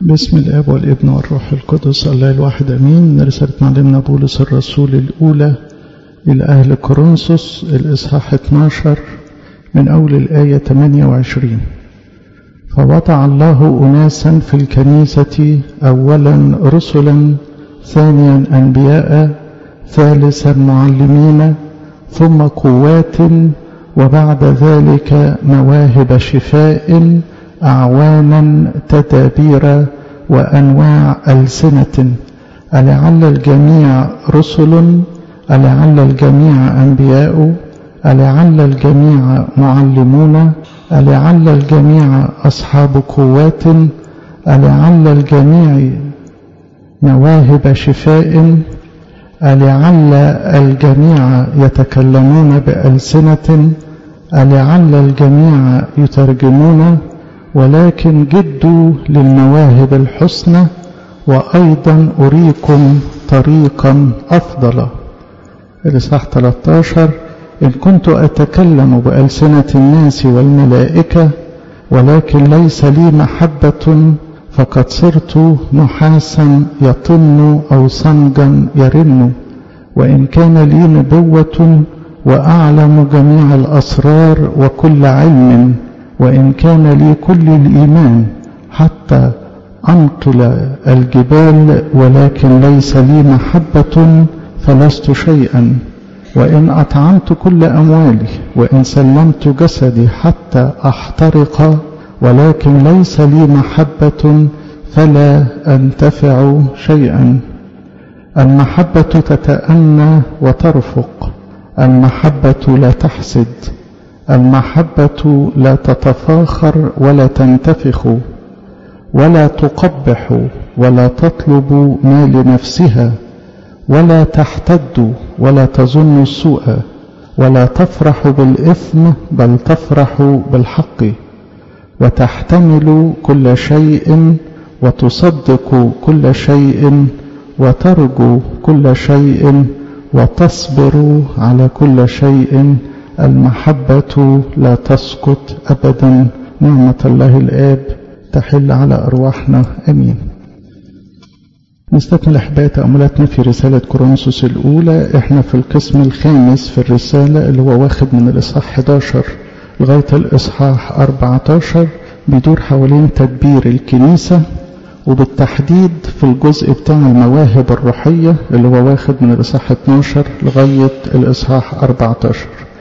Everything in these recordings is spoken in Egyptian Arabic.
باسم الاب والابن والروح القدس الله الواحد امين من رساله معلمنا بولس الرسول الاولى الى اهل كورنثوس الاصحاح 12 من اول الايه 28 فوضع الله اناسا في الكنيسه اولا رسلا ثانيا انبياء ثالثا معلمين ثم قوات وبعد ذلك مواهب شفاء أعوانا تدابير وأنواع ألسنة ألعل الجميع رسل ألعل الجميع أنبياء ألعل الجميع معلمون ألعل الجميع أصحاب قوات ألعل الجميع مواهب شفاء ألعل الجميع يتكلمون بألسنة ألعل الجميع يترجمون ولكن جدوا للمواهب الحسنى وأيضا أريكم طريقا أفضل الإصحاح 13 إن كنت أتكلم بألسنة الناس والملائكة ولكن ليس لي محبة فقد صرت نحاسا يطن أو صنجا يرن وإن كان لي نبوة وأعلم جميع الأسرار وكل علم وإن كان لي كل الإيمان حتى أنطل الجبال ولكن ليس لي محبة فلست شيئا وإن أطعمت كل أموالي وإن سلمت جسدي حتى أحترق ولكن ليس لي محبة فلا أنتفع شيئا المحبة تتأنى وترفق المحبة لا تحسد المحبة لا تتفاخر ولا تنتفخ ولا تقبح ولا تطلب ما لنفسها ولا تحتد ولا تظن السوء ولا تفرح بالإثم بل تفرح بالحق وتحتمل كل شيء وتصدق كل شيء وترجو كل شيء وتصبر على كل شيء المحبة لا تسقط أبدا نعمة الله الآب تحل على أرواحنا أمين نستكمل أحباء تأملاتنا في رسالة كورنثوس الأولى إحنا في القسم الخامس في الرسالة اللي هو واخد من الإصحاح 11 لغاية الإصحاح 14 بيدور حوالين تدبير الكنيسة وبالتحديد في الجزء بتاع المواهب الروحية اللي هو واخد من الإصحاح 12 لغاية الإصحاح 14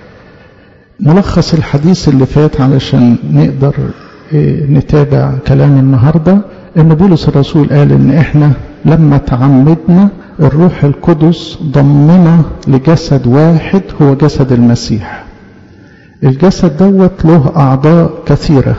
ملخص الحديث اللي فات علشان نقدر نتابع كلام النهاردة ان بولس الرسول قال ان احنا لما تعمدنا الروح القدس ضمنا لجسد واحد هو جسد المسيح الجسد دوت له اعضاء كثيرة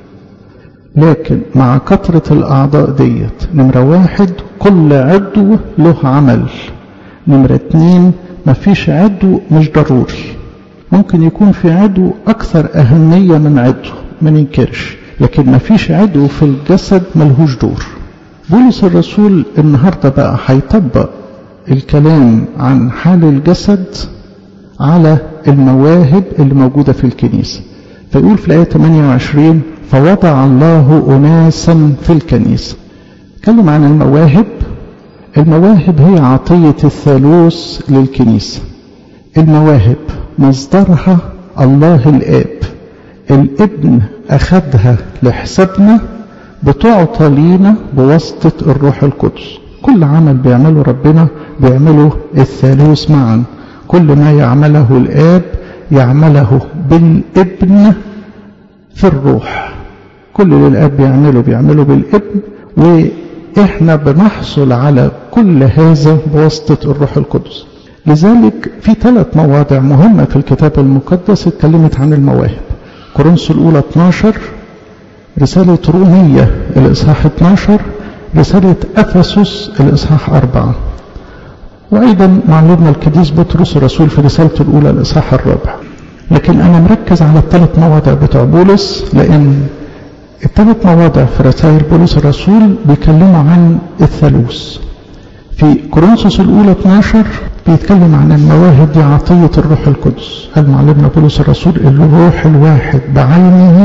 لكن مع كثرة الاعضاء ديت نمرة واحد كل عضو له عمل نمرة اتنين مفيش عضو مش ضروري ممكن يكون في عضو أكثر أهمية من عضو ما ننكرش لكن ما فيش عضو في الجسد ملهوش دور بولس الرسول النهاردة بقى هيطبق الكلام عن حال الجسد على المواهب اللي موجودة في الكنيسة فيقول في الآية 28 فوضع الله أناسا في الكنيسة تكلم عن المواهب المواهب هي عطية الثالوث للكنيسة المواهب مصدرها الله الآب الابن أخذها لحسابنا بتعطى لينا بواسطة الروح القدس كل عمل بيعمله ربنا بيعمله الثالوث معا كل ما يعمله الآب يعمله بالابن في الروح كل اللي الآب بيعمله بيعمله بالابن وإحنا بنحصل على كل هذا بواسطة الروح القدس لذلك في ثلاث مواضع مهمة في الكتاب المقدس اتكلمت عن المواهب كورنثوس الأولى 12 رسالة رومية الإصحاح 12 رسالة أفسس الإصحاح 4 وأيضا معلومنا القديس بطرس الرسول في رسالته الأولى الإصحاح الرابع لكن أنا مركز على الثلاث مواضع بتوع بولس لأن الثلاث مواضع في رسائل بولس الرسول بيكلموا عن الثالوث في كورنثوس الأولى 12 بيتكلم عن المواهب دي عطية الروح القدس قال معلمنا بولس الرسول الروح الواحد بعينه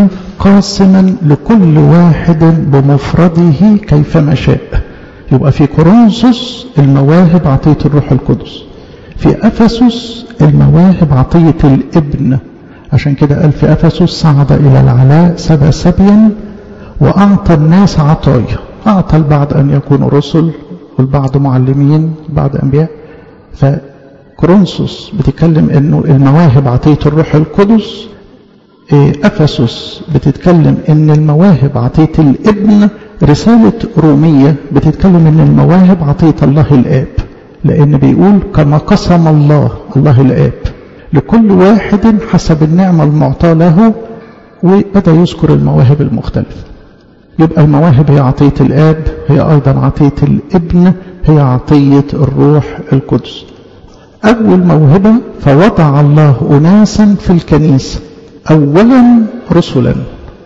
قاسما لكل واحد بمفرده كيفما شاء يبقى في كورنثوس المواهب عطية الروح القدس في أفسس المواهب عطية الابن عشان كده قال في أفسس صعد إلى العلاء سبى سبيا وأعطى الناس عطايا أعطى البعض أن يكونوا رسل والبعض معلمين بعض أنبياء فكورنثوس بتتكلم أنه المواهب عطية الروح القدس أفسس بتتكلم أن المواهب عطية الابن رسالة رومية بتتكلم أن المواهب عطية الله الآب لأن بيقول كما قسم الله الله الآب لكل واحد حسب النعمة المعطاة له وبدأ يذكر المواهب المختلفة يبقى المواهب هي عطية الآب هي أيضا عطية الابن هي عطية الروح القدس أول موهبة فوضع الله أناسا في الكنيسة أولا رسلا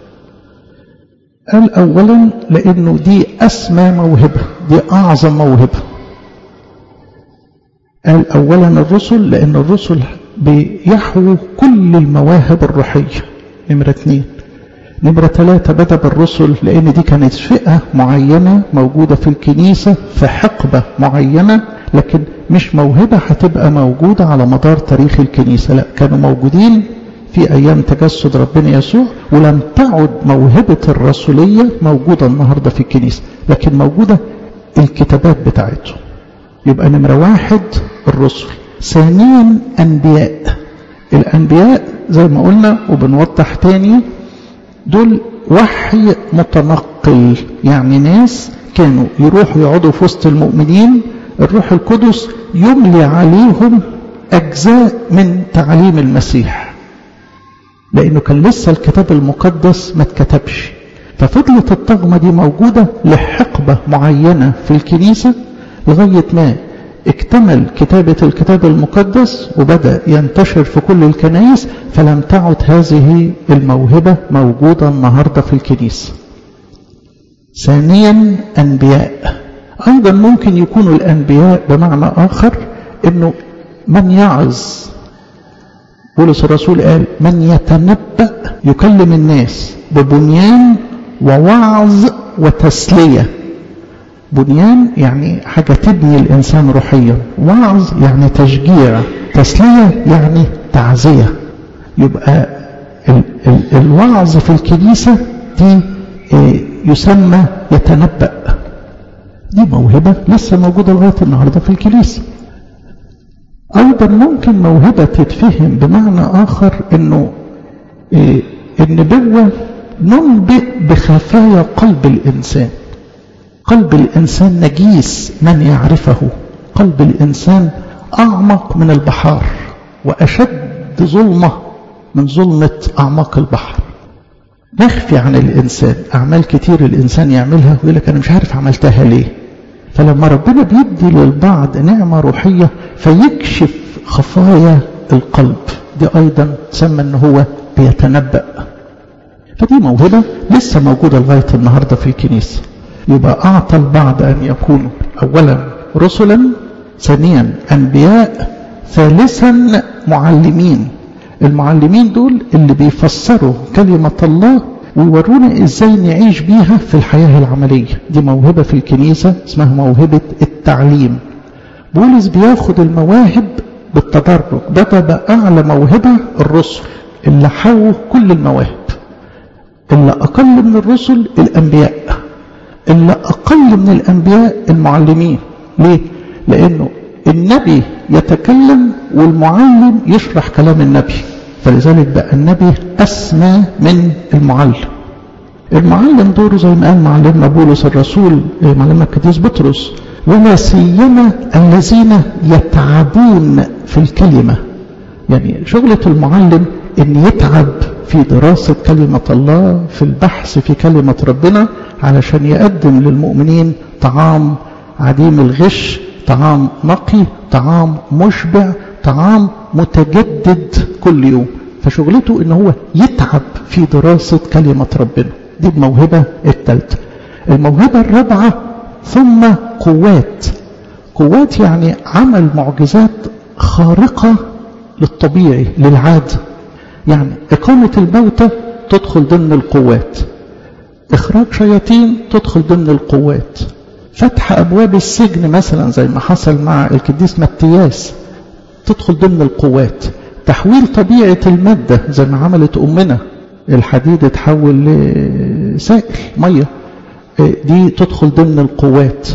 قال أولا لأنه دي أسمى موهبة دي أعظم موهبة قال أولا الرسل لأن الرسل بيحووا كل المواهب الروحية نمرة اثنين نمرة ثلاثة بدأ بالرسل لأن دي كانت فئة معينة موجودة في الكنيسة في حقبة معينة لكن مش موهبة هتبقى موجودة على مدار تاريخ الكنيسة لا كانوا موجودين في أيام تجسد ربنا يسوع ولم تعد موهبة الرسولية موجودة النهاردة في الكنيسة لكن موجودة الكتابات بتاعته يبقى نمرة واحد الرسل ثانيا أنبياء الأنبياء زي ما قلنا وبنوضح تاني دول وحي متنقل يعني ناس كانوا يروحوا يقعدوا في وسط المؤمنين الروح القدس يملي عليهم أجزاء من تعليم المسيح لأنه كان لسه الكتاب المقدس ما اتكتبش ففضلت الطغمة دي موجودة لحقبة معينة في الكنيسة لغاية ما اكتمل كتابة الكتاب المقدس وبدأ ينتشر في كل الكنائس فلم تعد هذه الموهبة موجودة النهاردة في الكنيسة ثانيا أنبياء أيضا ممكن يكونوا الأنبياء بمعنى آخر أنه من يعظ بولس الرسول قال من يتنبأ يكلم الناس ببنيان ووعظ وتسلية بنيان يعني حاجة تبني الإنسان روحيا وعظ يعني تشجيع تسلية يعني تعزية يبقى ال ال الوعظ في الكنيسة دي يسمى يتنبأ دي موهبة لسه موجودة لغاية النهاردة في الكنيسة أيضا ممكن موهبة تتفهم بمعنى آخر أنه إيه النبوة ننبئ بخفايا قلب الإنسان قلب الإنسان نجيس من يعرفه قلب الإنسان أعمق من البحار وأشد ظلمة من ظلمة أعماق البحر نخفي عن الإنسان أعمال كتير الإنسان يعملها ويقول لك أنا مش عارف عملتها ليه فلما ربنا بيدي للبعض نعمة روحية فيكشف خفايا القلب دي أيضا تسمى أنه هو بيتنبأ فدي موهبة لسه موجودة لغاية النهاردة في الكنيسة يبقى أعطى البعض أن يكونوا أولا رسلا ثانيا أنبياء ثالثا معلمين المعلمين دول اللي بيفسروا كلمة الله ويورونا ازاي نعيش بيها في الحياة العملية دي موهبة في الكنيسة اسمها موهبة التعليم بولس بياخد المواهب بالتدرج ده بقى أعلى موهبة الرسل اللي حووا كل المواهب اللي أقل من الرسل الأنبياء اللي أقل من الأنبياء المعلمين ليه؟ لأنه النبي يتكلم والمعلم يشرح كلام النبي فلذلك بقى النبي أسمى من المعلم المعلم دوره زي ما قال معلمنا بولس الرسول معلمنا القديس بطرس ولا سيما الذين يتعبون في الكلمة يعني شغلة المعلم ان يتعب في دراسة كلمة الله في البحث في كلمة ربنا علشان يقدم للمؤمنين طعام عديم الغش طعام نقي طعام مشبع طعام متجدد كل يوم فشغلته ان هو يتعب في دراسة كلمة ربنا دي الموهبة الثالثة الموهبة الرابعة ثم قوات قوات يعني عمل معجزات خارقة للطبيعي للعادة يعني إقامة الموتى تدخل ضمن القوات إخراج شياطين تدخل ضمن القوات فتح أبواب السجن مثلا زي ما حصل مع القديس متياس تدخل ضمن القوات تحويل طبيعة المادة زي ما عملت أمنا الحديد اتحول لسائل مية دي تدخل ضمن القوات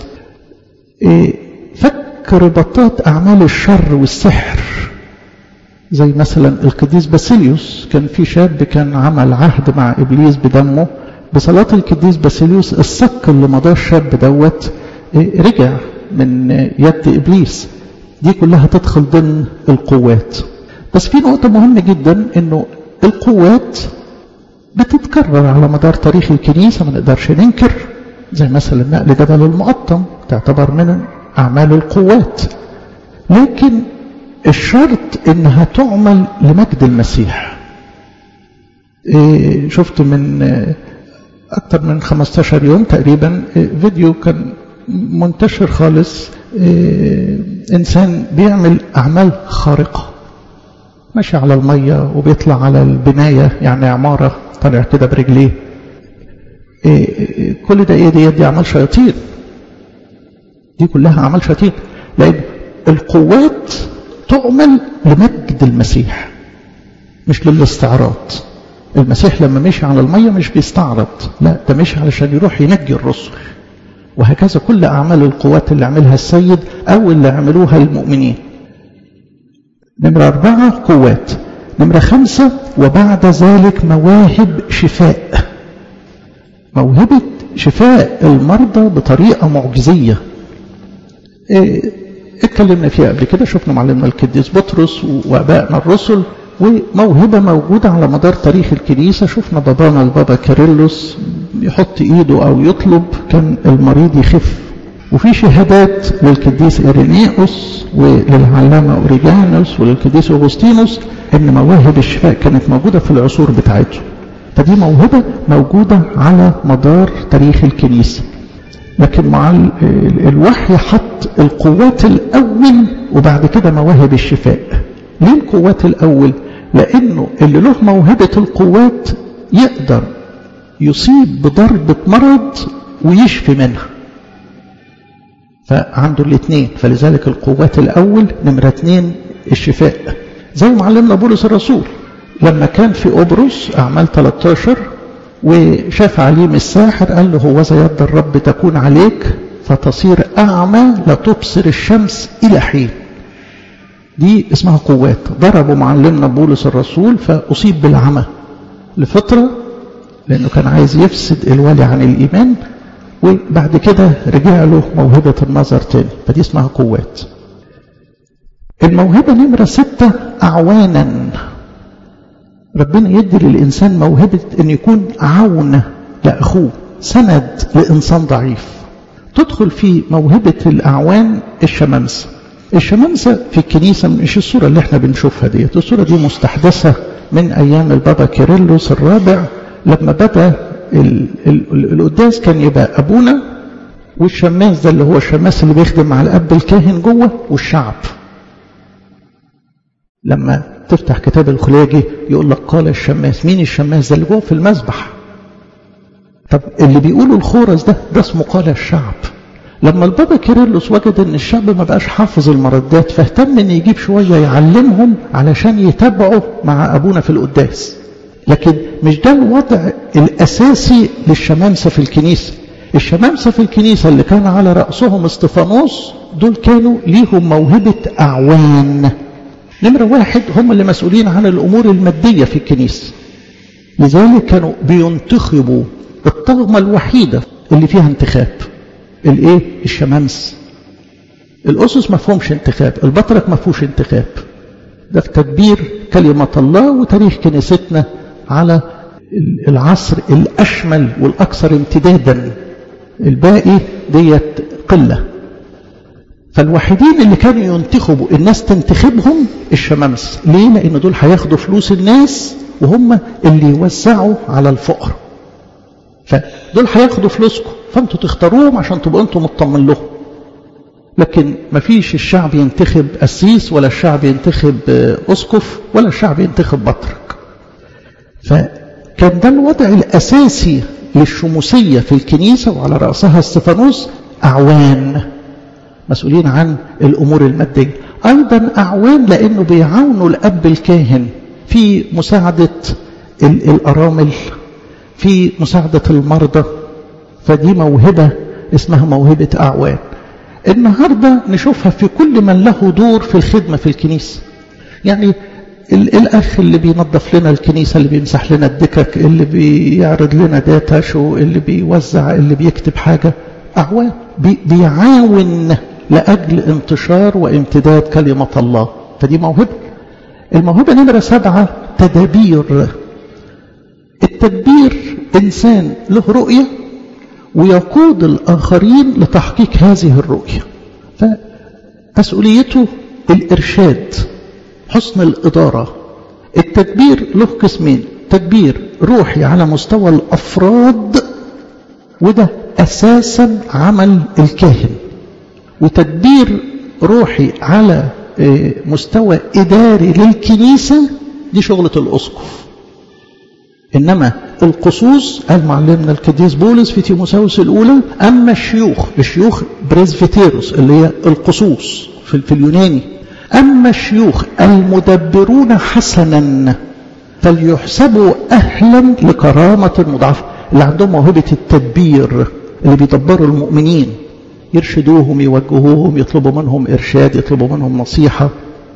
فك رباطات أعمال الشر والسحر زي مثلا القديس باسيليوس كان في شاب كان عمل عهد مع إبليس بدمه بصلاة القديس باسيليوس الصك اللي مضاه الشاب دوت رجع من يد إبليس دي كلها تدخل ضمن القوات بس في نقطة مهمة جدا انه القوات بتتكرر على مدار تاريخ الكنيسة ما نقدرش ننكر زي مثلا نقل جبل المقطم تعتبر من أعمال القوات لكن الشرط انها تعمل لمجد المسيح إيه شفت من اكتر من 15 يوم تقريبا فيديو كان منتشر خالص إيه انسان بيعمل اعمال خارقه ماشي على الميه وبيطلع على البنايه يعني عماره طالع كده برجليه إيه كل ده ايه دي, دي اعمال شياطين دي كلها اعمال شياطين لان القوات تعمل لمجد المسيح مش للاستعراض المسيح لما مشي على المية مش بيستعرض لا ده مشي علشان يروح ينجي الرسل وهكذا كل أعمال القوات اللي عملها السيد أو اللي عملوها المؤمنين نمرة أربعة قوات نمرة خمسة وبعد ذلك مواهب شفاء موهبة شفاء المرضى بطريقة معجزية إيه اتكلمنا فيها قبل كده شفنا معلمنا القديس بطرس وابائنا الرسل وموهبه موجوده على مدار تاريخ الكنيسه شفنا بابانا البابا كاريلوس يحط ايده او يطلب كان المريض يخف وفي شهادات للقديس إيرينيوس وللعلامة أوريجانوس وللقديس أغسطينوس إن مواهب الشفاء كانت موجودة في العصور بتاعتهم فدي موهبة موجودة على مدار تاريخ الكنيسة لكن مع الوحي حط القوات الأول وبعد كده مواهب الشفاء ليه القوات الأول لأنه اللي له موهبة القوات يقدر يصيب بضربة مرض ويشفي منها فعنده الاثنين فلذلك القوات الأول نمرة اثنين الشفاء زي ما علمنا بولس الرسول لما كان في أبرص أعمال 13 وشاف عليم الساحر قال له هوذا يد الرب تكون عليك فتصير أعمى لا تبصر الشمس إلى حين دي اسمها قوات ضربوا معلمنا بولس الرسول فأصيب بالعمى لفترة لأنه كان عايز يفسد الولي عن الإيمان وبعد كده رجع له موهبة النظر تاني فدي اسمها قوات الموهبة نمرة ستة أعوانا ربنا يدي للإنسان موهبة أن يكون عون لأخوه سند لإنسان ضعيف تدخل في موهبة الأعوان الشمامسة الشمامسة في الكنيسة مش الصورة اللي احنا بنشوفها دي الصورة دي مستحدثة من أيام البابا كيرلس الرابع لما بدأ القداس كان يبقى أبونا والشماس ده اللي هو الشماس اللي بيخدم مع الأب الكاهن جوه والشعب لما تفتح كتاب الخلاجي يقول لك قال الشماس مين الشماس ده اللي جوه في المسبح طب اللي بيقولوا الخورس ده ده اسمه قال الشعب لما البابا كيرلس وجد ان الشعب ما بقاش حافظ المردات فاهتم ان يجيب شويه يعلمهم علشان يتابعوا مع ابونا في القداس لكن مش ده الوضع الاساسي للشمامسه في الكنيسه الشمامسه في الكنيسه اللي كان على راسهم استفانوس دول كانوا ليهم موهبه اعوان نمره واحد هم اللي مسؤولين عن الامور الماديه في الكنيسه لذلك كانوا بينتخبوا الطغمه الوحيده اللي فيها انتخاب الايه الشمامس الاسس ما فيهمش انتخاب البطرك ما فيهوش انتخاب ده في تدبير كلمه الله وتاريخ كنيستنا على العصر الاشمل والاكثر امتدادا الباقي ديت قله فالوحيدين اللي كانوا ينتخبوا الناس تنتخبهم الشمامس ليه لان دول هياخدوا فلوس الناس وهم اللي يوزعوا على الفقراء فدول هياخدوا فلوسكم فانتوا تختاروهم عشان تبقوا انتوا مطمن لهم لكن ما فيش الشعب ينتخب قسيس ولا الشعب ينتخب اسقف ولا الشعب ينتخب بطرك كان ده الوضع الأساسي للشموسية في الكنيسة وعلى رأسها استفانوس أعوان مسؤولين عن الأمور المادية أيضا أعوان لأنه بيعاونوا الأب الكاهن في مساعدة الأرامل في مساعدة المرضى فدي موهبة اسمها موهبة أعوان النهاردة نشوفها في كل من له دور في الخدمة في الكنيسة يعني الأخ اللي بينظف لنا الكنيسة اللي بيمسح لنا الدكك اللي بيعرض لنا داتا شو اللي بيوزع اللي بيكتب حاجة أعوان بي بيعاون لأجل انتشار وامتداد كلمة الله فدي موهبة الموهبة نمرة سبعة تدابير التدبير إنسان له رؤية ويقود الآخرين لتحقيق هذه الرؤية فمسؤوليته الإرشاد حسن الإدارة التدبير له قسمين تدبير روحي على مستوى الأفراد وده أساسا عمل الكاهن وتدبير روحي على مستوى إداري للكنيسة دي شغلة الأسقف إنما القصوص قال معلمنا القديس بولس في تيموساوس الأولى أما الشيوخ الشيوخ بريزفيتيروس اللي هي القصوص في, في اليوناني أما الشيوخ المدبرون حسنا فليحسبوا أهلا لكرامة المضاعفة اللي عندهم موهبة التدبير اللي بيدبروا المؤمنين يرشدوهم يوجهوهم يطلبوا منهم إرشاد يطلبوا منهم نصيحة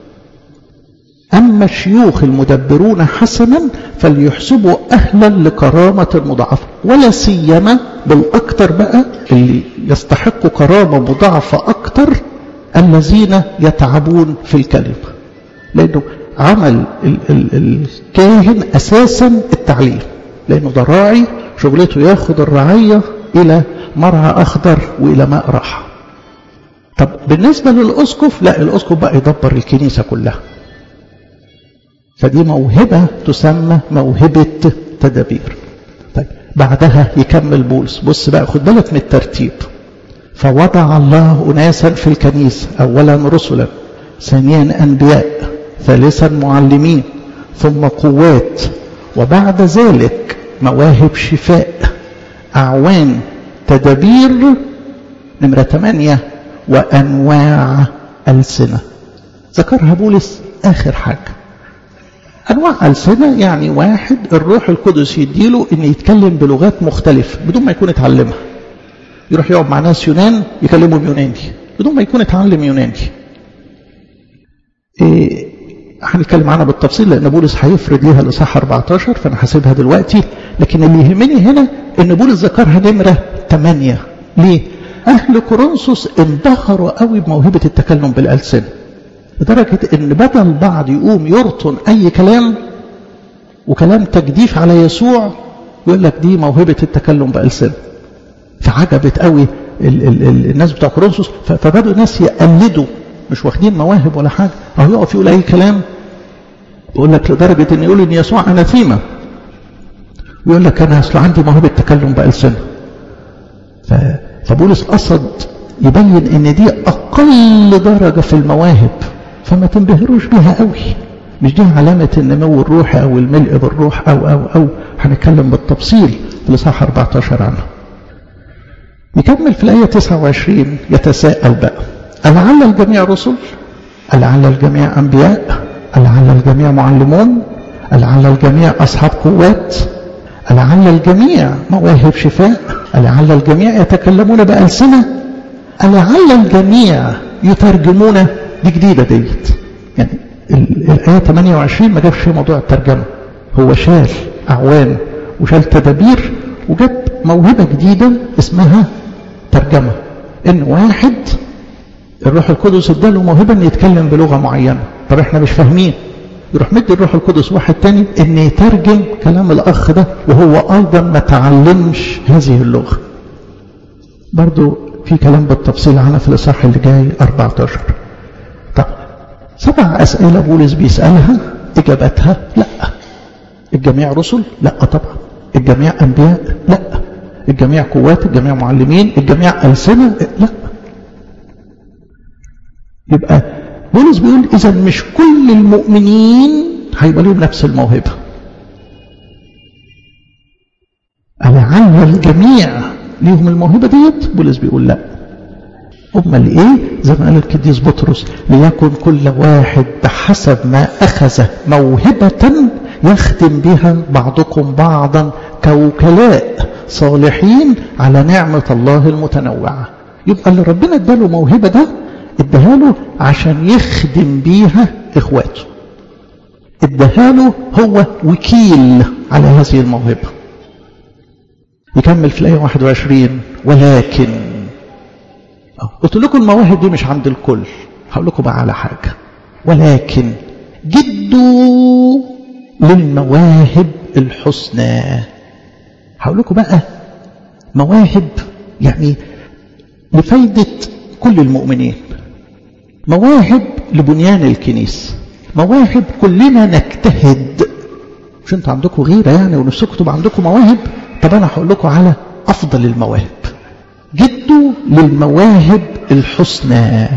أما الشيوخ المدبرون حسنا فليحسبوا أهلا لكرامة المضاعفة ولا سيما بالأكثر بقى اللي يستحقوا كرامة مضاعفة أكثر الذين يتعبون في الكلمة لأنه عمل ال ال الكاهن أساسا التعليم لأنه ده راعي شغلته ياخد الرعية إلى مرعى أخضر وإلى ماء راحة طب بالنسبة للأسقف لا الأسقف بقى يدبر الكنيسة كلها فدي موهبة تسمى موهبة تدابير طيب بعدها يكمل بولس بص بقى خد بالك من الترتيب فوضع الله أناسا في الكنيسة أولا رسلا ثانيا أنبياء ثالثا معلمين ثم قوات وبعد ذلك مواهب شفاء أعوان تدابير نمرة ثمانية وأنواع ألسنة ذكرها بولس آخر حاجة أنواع ألسنة يعني واحد الروح القدس يديله إن يتكلم بلغات مختلفة بدون ما يكون اتعلمها يروح يقعد مع ناس يونان يكلمهم يوناني بدون ما يكون اتعلم يوناني إيه هنتكلم عنها بالتفصيل لأن بولس هيفرد ليها الإصحاح 14 فأنا هسيبها دلوقتي لكن اللي يهمني هنا إن بولس ذكرها نمرة 8 ليه؟ أهل كورنثوس انبهروا قوي بموهبة التكلم بالألسنة لدرجة إن بدل بعض يقوم يرطن أي كلام وكلام تجديف على يسوع يقول لك دي موهبة التكلم بألسنة فعجبت قوي ال ال ال الناس بتوع كورنثوس فبدأوا الناس يقلدوا مش واخدين مواهب ولا حاجة أو يقف يقول أي كلام يقول لك لدرجة إن يقول إن يسوع أناثيما ويقول لك أنا أصل عندي موهبة تكلم بألسنة فبولس قصد يبين إن دي أقل درجة في المواهب فما تنبهروش بيها قوي مش دي علامة النمو الروحي أو الملء بالروح أو أو أو هنتكلم بالتفصيل في الإصحاح 14 عنه نكمل في الآية 29 يتساءل بقى ألعل الجميع رسل ألعل الجميع أنبياء ألعل الجميع معلمون ألعل الجميع أصحاب قوات ألعل الجميع مواهب شفاء ألعل الجميع يتكلمون بألسنة ألعل الجميع يترجمون دي جديدة ديت يعني الآية 28 ما جابش موضوع الترجمة هو شال أعوان وشال تدابير وجاب موهبة جديدة اسمها ترجمة إن واحد الروح القدس اداله موهبة إن يتكلم بلغة معينة طب إحنا مش فاهمين يروح مدي الروح القدس واحد تاني إن يترجم كلام الأخ ده وهو أيضا ما تعلمش هذه اللغة برضو في كلام بالتفصيل عنها في الإصحاح اللي جاي 14 طب سبع أسئلة بولس بيسألها إجابتها لا الجميع رسل لا طبعا الجميع أنبياء لا الجميع قوات الجميع معلمين الجميع ألسنة لا يبقى بولس بيقول إذا مش كل المؤمنين هيبقى لهم نفس الموهبة ألعل الجميع ليهم الموهبة ديت بولس بيقول لا أمال إيه زي ما قال القديس بطرس ليكن كل واحد بحسب ما أخذ موهبة يخدم بها بعضكم بعضا كوكلاء صالحين على نعمة الله المتنوعة يبقى اللي ربنا اداله موهبة ده اداها له عشان يخدم بيها اخواته اداها له هو وكيل على هذه الموهبة يكمل في الآية 21 ولكن قلت لكم المواهب دي مش عند الكل هقول لكم بقى على حاجة ولكن جدوا للمواهب الحسنى هقول لكم بقى مواهب يعني لفايدة كل المؤمنين مواهب لبنيان الكنيسة مواهب كلنا نجتهد مش انتوا عندكم غيرة يعني ونفسكم تبقى عندكم مواهب طب انا هقول لكم على افضل المواهب جدوا للمواهب الحسنى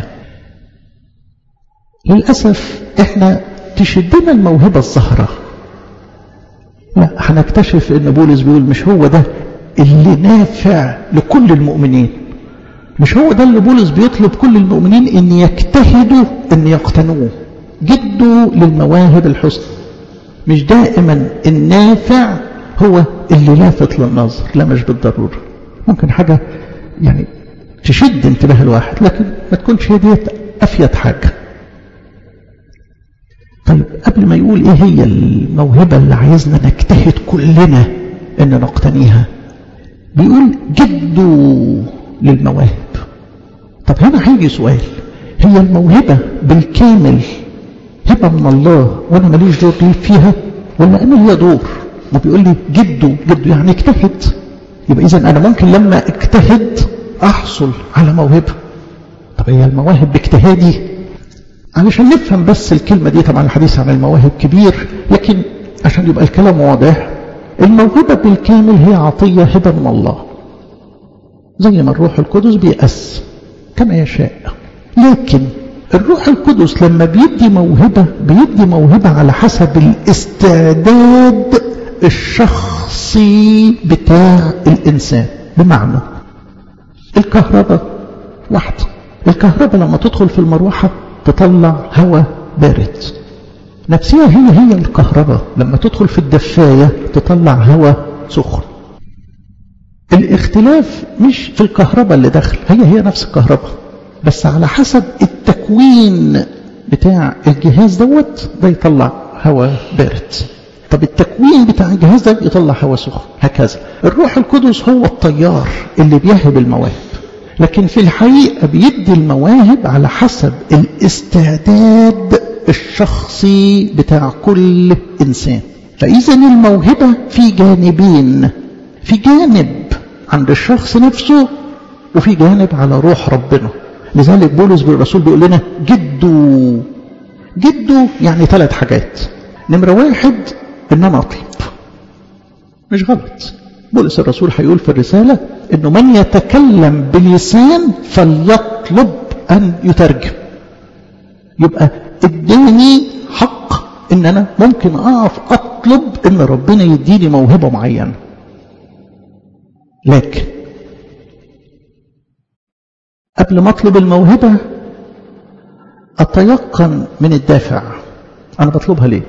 للأسف احنا تشدنا الموهبة الزهرة لا هنكتشف ان بولس بيقول مش هو ده اللي نافع لكل المؤمنين مش هو ده اللي بولس بيطلب كل المؤمنين ان يجتهدوا ان يقتنوه جدوا للمواهب الحسنى مش دائما النافع هو اللي لافت للنظر لا مش بالضرورة ممكن حاجة يعني تشد انتباه الواحد لكن ما تكونش هي ديت أفيد حاجة طيب قبل ما يقول ايه هي الموهبة اللي عايزنا نجتهد كلنا ان نقتنيها بيقول جدوا للمواهب طب هنا هيجي سؤال هي الموهبة بالكامل هبة من الله وانا ماليش دور ليه فيها ولا انا ليا دور ما بيقول لي جدوا جدوا يعني اجتهد يبقى اذا انا ممكن لما اجتهد احصل على موهبة طب هي المواهب باجتهادي علشان نفهم بس الكلمة دي طبعا الحديث عن المواهب كبير لكن عشان يبقى الكلام واضح الموهبة بالكامل هي عطية هبة من الله زي ما الروح القدس بيقسم كما يشاء لكن الروح القدس لما بيدي موهبة بيدي موهبة على حسب الاستعداد الشخصي بتاع الإنسان بمعنى الكهرباء واحدة الكهرباء لما تدخل في المروحة تطلع هواء بارد نفسها هي هي الكهرباء لما تدخل في الدفاية تطلع هواء سخن الاختلاف مش في الكهرباء اللي داخل هي هي نفس الكهرباء بس على حسب التكوين بتاع الجهاز دوت ده يطلع هواء بارد طب التكوين بتاع الجهاز ده يطلع هواء سخن هكذا الروح القدس هو الطيار اللي بيهب المواهب لكن في الحقيقة بيدي المواهب على حسب الاستعداد الشخصي بتاع كل إنسان فإذا الموهبة في جانبين في جانب عند الشخص نفسه وفي جانب على روح ربنا لذلك بولس بالرسول بيقول لنا جدوا جدوا يعني ثلاث حاجات نمرة واحد ان انا اطلب مش غلط بولس الرسول هيقول في الرسالة انه من يتكلم بلسان فليطلب ان يترجم يبقى اداني حق ان انا ممكن اقف اطلب ان ربنا يديني موهبة معينة لكن قبل ما اطلب الموهبة اتيقن من الدافع انا بطلبها ليه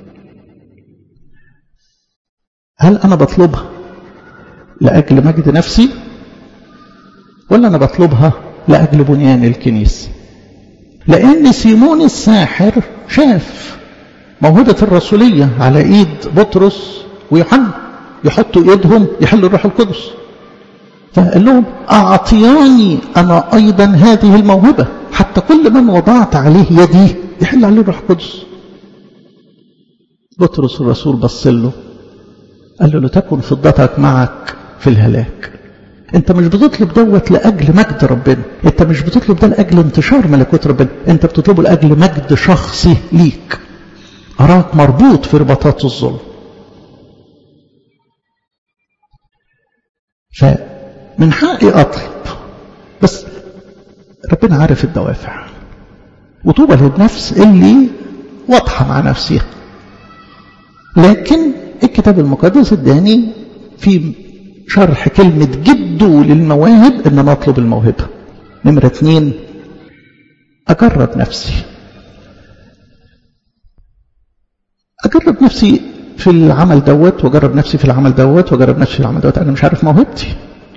هل انا بطلبها لاجل مجد نفسي ولا انا بطلبها لاجل بنيان الكنيسه لان سيمون الساحر شاف موهبه الرسوليه على ايد بطرس ويوحنا يحطوا ايدهم يحل الروح القدس فقال لهم اعطياني انا ايضا هذه الموهبه حتى كل من وضعت عليه يدي يحل عليه الروح القدس بطرس الرسول بص له قال له لتكن فضتك معك في الهلاك انت مش بتطلب دوت لاجل مجد ربنا انت مش بتطلب ده لاجل انتشار ملكوت ربنا انت بتطلبه لاجل مجد شخصي ليك اراك مربوط في رباطات الظلم فمن حقي اطلب بس ربنا عارف الدوافع وطوبى للنفس اللي واضحه مع نفسها لكن الكتاب المقدس اداني في شرح كلمة جده للمواهب ان انا اطلب الموهبة نمرة اتنين اجرب نفسي اجرب نفسي في العمل دوت واجرب نفسي في العمل دوت واجرب نفسي في العمل دوت انا مش عارف موهبتي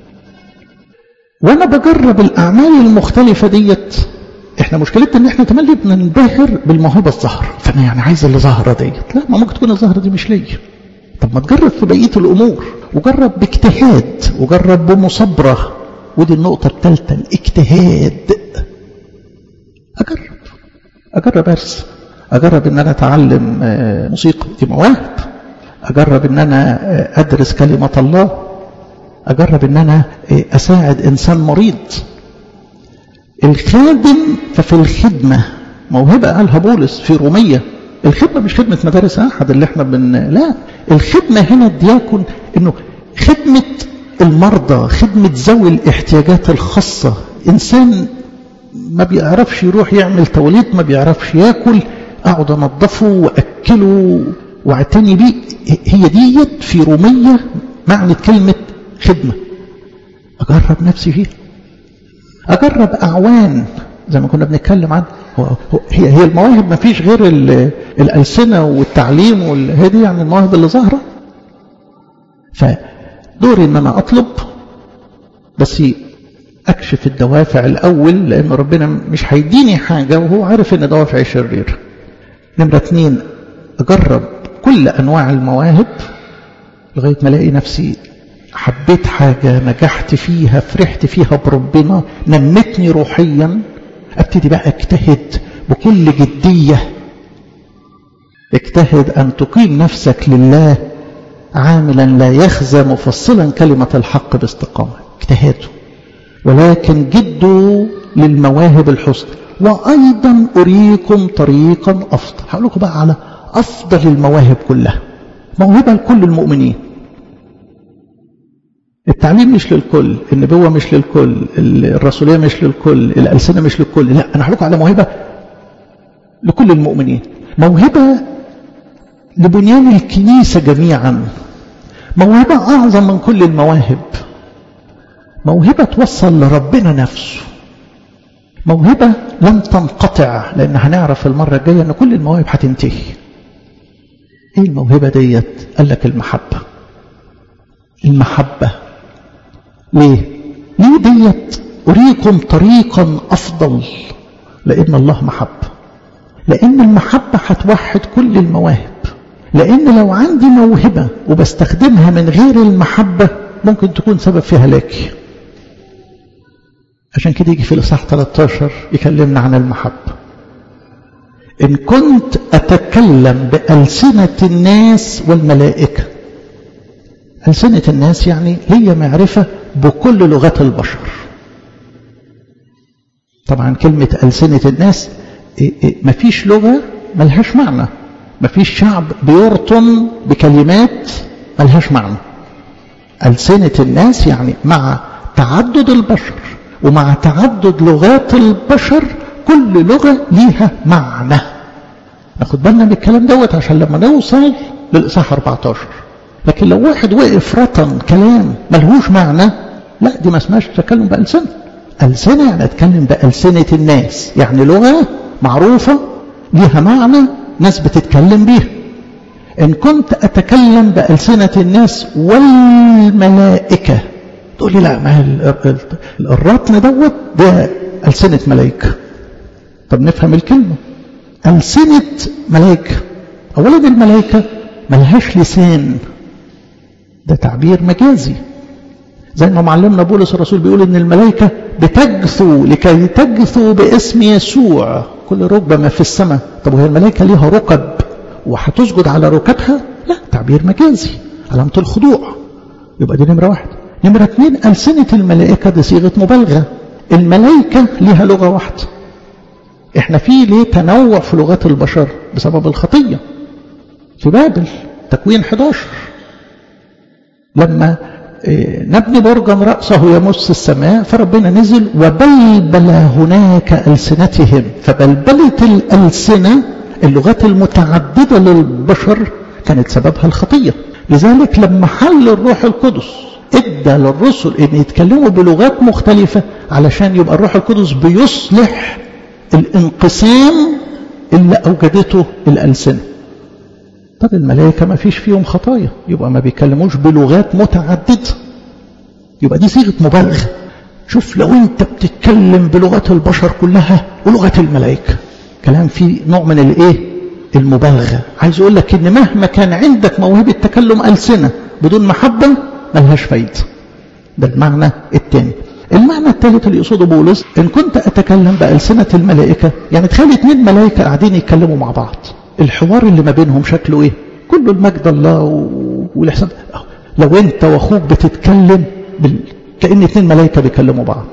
وانا بجرب الاعمال المختلفة ديت احنا مشكلتنا ان احنا تملي بننبهر بالموهبة الظاهرة فانا يعني عايز اللي ظاهرة ديت لا ما ممكن تكون الظاهرة دي مش ليا طب ما تجرب في بقية الامور وجرب باجتهاد وجرب بمصبرة ودي النقطة الثالثة الاجتهاد اجرب اجرب ارسم اجرب ان انا اتعلم موسيقى دي مواهب اجرب ان انا ادرس كلمة الله اجرب ان انا اساعد انسان مريض الخادم ففي الخدمة موهبة قالها بولس في رومية الخدمة مش خدمة مدارس أحد اللي احنا بن لا الخدمة هنا الدياكون انه خدمة المرضى خدمة ذوي الاحتياجات الخاصة إنسان ما بيعرفش يروح يعمل توليد ما بيعرفش ياكل أقعد أنظفه وأكله واعتني بيه هي ديت في رومية معنى كلمة خدمة أجرب نفسي فيها أجرب أعوان زي ما كنا بنتكلم عن هي هي المواهب ما فيش غير الألسنة والتعليم هي دي يعني المواهب اللي ظاهرة فدوري ان انا اطلب بس اكشف الدوافع الاول لان ربنا مش هيديني حاجة وهو عارف ان دوافعي شرير نمرة اتنين اجرب كل انواع المواهب لغاية ما الاقي نفسي حبيت حاجة نجحت فيها فرحت فيها بربنا نمتني روحيا ابتدي بقى اجتهد بكل جدية اجتهد ان تقيم نفسك لله عاملا لا يخزى مفصلا كلمة الحق باستقامة اجتهادوا ولكن جدوا للمواهب الحسنى وأيضا أريكم طريقا أفضل هقول لكم بقى على أفضل المواهب كلها موهبة لكل المؤمنين التعليم مش للكل النبوة مش للكل الرسولية مش للكل الألسنة مش للكل لا أنا هقول لكم على موهبة لكل المؤمنين موهبة لبنيان الكنيسة جميعا موهبة أعظم من كل المواهب موهبة توصل لربنا نفسه موهبة لم تنقطع لأن هنعرف المرة الجاية أن كل المواهب هتنتهي إيه الموهبة ديت قال لك المحبة المحبة ليه ليه ديت أريكم طريقا أفضل لأن الله محبة لأن المحبة هتوحد كل المواهب لأن لو عندي موهبة وبستخدمها من غير المحبة ممكن تكون سبب في هلاكي عشان كده يجي في الإصحاح 13 يكلمنا عن المحبة إن كنت أتكلم بألسنة الناس والملائكة ألسنة الناس يعني هي معرفة بكل لغات البشر طبعا كلمة ألسنة الناس مفيش لغة ملهاش معنى مفيش شعب بيرطن بكلمات ملهاش معنى ألسنة الناس يعني مع تعدد البشر ومع تعدد لغات البشر كل لغة ليها معنى ناخد بالنا من الكلام دوت عشان لما نوصل للإصحاح 14 لكن لو واحد وقف رطن كلام ملهوش معنى لا دي ما اسمهاش تكلم بألسنة ألسنة يعني أتكلم بألسنة الناس يعني لغة معروفة ليها معنى ناس بتتكلم بيها إن كنت أتكلم بألسنة الناس والملائكة تقول لي لا ما الرطن دوت ده ألسنة ملائكة طب نفهم الكلمة ألسنة ملائكة أولا الملائكة ملهاش لسان ده تعبير مجازي زي ما معلمنا بولس الرسول بيقول ان الملائكة بتجثو لكي تجثو باسم يسوع كل ركبة ما في السماء طب وهي الملائكة ليها ركب وهتسجد على ركبها لا تعبير مجازي علامة الخضوع يبقى دي نمرة واحد نمرة اثنين ألسنة الملائكة دي صيغة مبالغة الملائكة ليها لغة واحدة احنا في ليه تنوع في لغات البشر بسبب الخطية في بابل تكوين 11 لما نبني برجا رأسه يمس السماء فربنا نزل وبلبل هناك ألسنتهم فبلبلة الألسنة اللغات المتعددة للبشر كانت سببها الخطية لذلك لما حل الروح القدس ادى للرسل ان يتكلموا بلغات مختلفة علشان يبقى الروح القدس بيصلح الانقسام اللي اوجدته الالسنة طب الملائكة ما فيش فيهم خطايا يبقى ما بيكلموش بلغات متعددة يبقى دي صيغة مبالغة شوف لو انت بتتكلم بلغات البشر كلها ولغة الملائكة كلام فيه نوع من الايه المبالغة عايز اقول لك ان مهما كان عندك موهبة تكلم ألسنة بدون محبة ملهاش فايدة ده المعنى الثاني المعنى الثالث اللي يقصده بولس ان كنت اتكلم بألسنة الملائكة يعني تخيل اتنين ملائكة قاعدين يتكلموا مع بعض الحوار اللي ما بينهم شكله ايه كله المجد الله والاحسان لو انت واخوك بتتكلم بال... كأن اتنين ملائكة بيكلموا بعض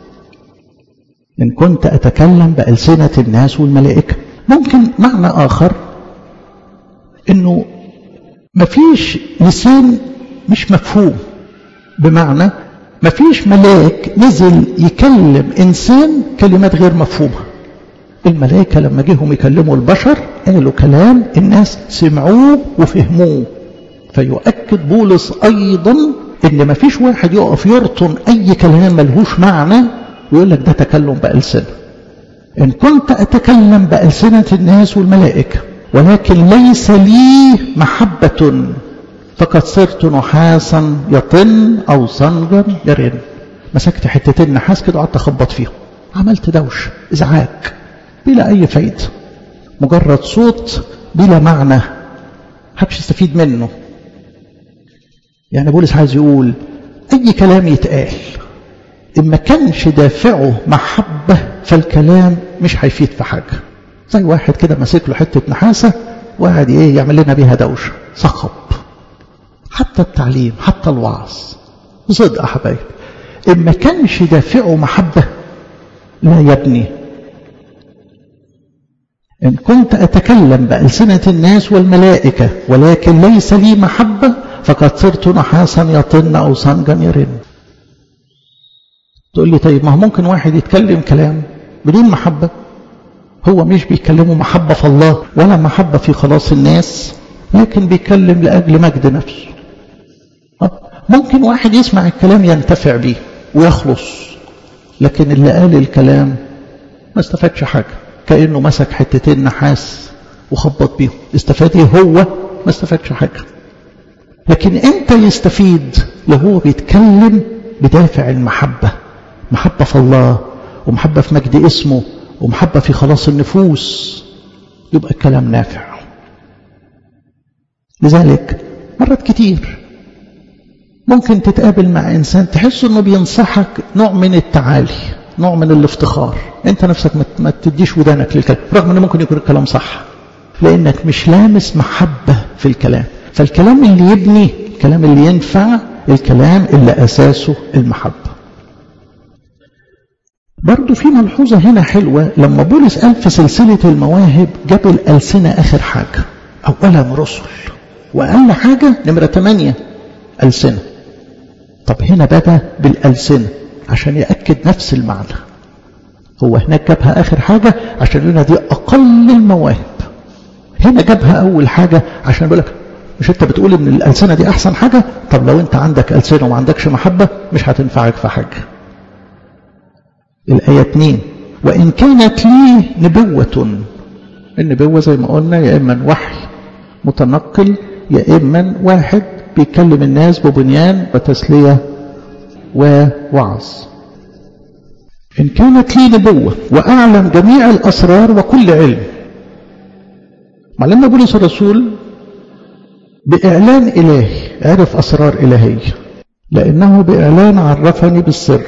إن كنت أتكلم بألسنة الناس والملائكة ممكن معنى آخر إنه مفيش لسان مش مفهوم بمعنى مفيش ملاك نزل يكلم إنسان كلمات غير مفهومة الملائكة لما جيهم يكلموا البشر قالوا كلام الناس سمعوه وفهموه فيؤكد بولس أيضا ان ما فيش واحد يقف يرطن اي كلام ملهوش معنى ويقول لك ده تكلم بألسنة ان كنت اتكلم بألسنة الناس والملائكة ولكن ليس لي محبة فقد صرت نحاسا يطن او صنجا يرن مسكت حتتين نحاس كده وقعدت اخبط فيهم عملت دوش ازعاج بلا اي فايدة مجرد صوت بلا معنى محدش يستفيد منه يعني بولس عايز يقول أي كلام يتقال إن ما كانش دافعه محبة فالكلام مش هيفيد في حاجة زي واحد كده ماسك له حتة نحاسة وقاعد إيه يعمل لنا بيها دوشة صخب حتى التعليم حتى الوعظ بصدق يا حبايب إن ما كانش دافعه محبة لا يبني إن كنت أتكلم بألسنة الناس والملائكة ولكن ليس لي محبة فقد صرت نحاسا يطن أو صنجا يرن تقول لي طيب ما هو ممكن واحد يتكلم كلام بدون محبة هو مش بيكلمه محبة في الله ولا محبة في خلاص الناس لكن بيتكلم لأجل مجد نفسه ممكن واحد يسمع الكلام ينتفع بيه ويخلص لكن اللي قال الكلام ما استفادش حاجة كأنه مسك حتتين نحاس وخبط بيهم استفاد ايه هو ما استفادش حاجة لكن انت يستفيد لو هو بيتكلم بدافع المحبة محبة في الله ومحبة في مجد اسمه ومحبة في خلاص النفوس يبقى الكلام نافع لذلك مرات كتير ممكن تتقابل مع إنسان تحس أنه بينصحك نوع من التعالي نوع من الافتخار انت نفسك ما تديش ودانك للكلام رغم انه ممكن يكون الكلام صح لانك مش لامس محبة في الكلام فالكلام اللي يبني الكلام اللي ينفع الكلام اللي أساسه المحبة برضو في ملحوظة هنا حلوة لما بولس قال في سلسلة المواهب جاب الألسنة آخر حاجة أولا رسل وأقل حاجة نمرة 8 ألسنة طب هنا بدأ بالألسنة عشان يأكد نفس المعنى هو هناك جابها آخر حاجة عشان يقول دي أقل المواهب هنا جابها أول حاجة عشان يقول لك مش أنت بتقول إن الألسنة دي أحسن حاجة طب لو أنت عندك ألسنة وما عندكش محبة مش هتنفعك في حاجة الآية 2 وإن كانت لي نبوة النبوة زي ما قلنا يا إما وحي متنقل يا إما واحد بيكلم الناس ببنيان وتسلية ووعظ إن كانت لي نبوة وأعلم جميع الأسرار وكل علم معلمنا بولس الرسول بإعلان إلهي عرف أسرار إلهية لأنه بإعلان عرفني بالسر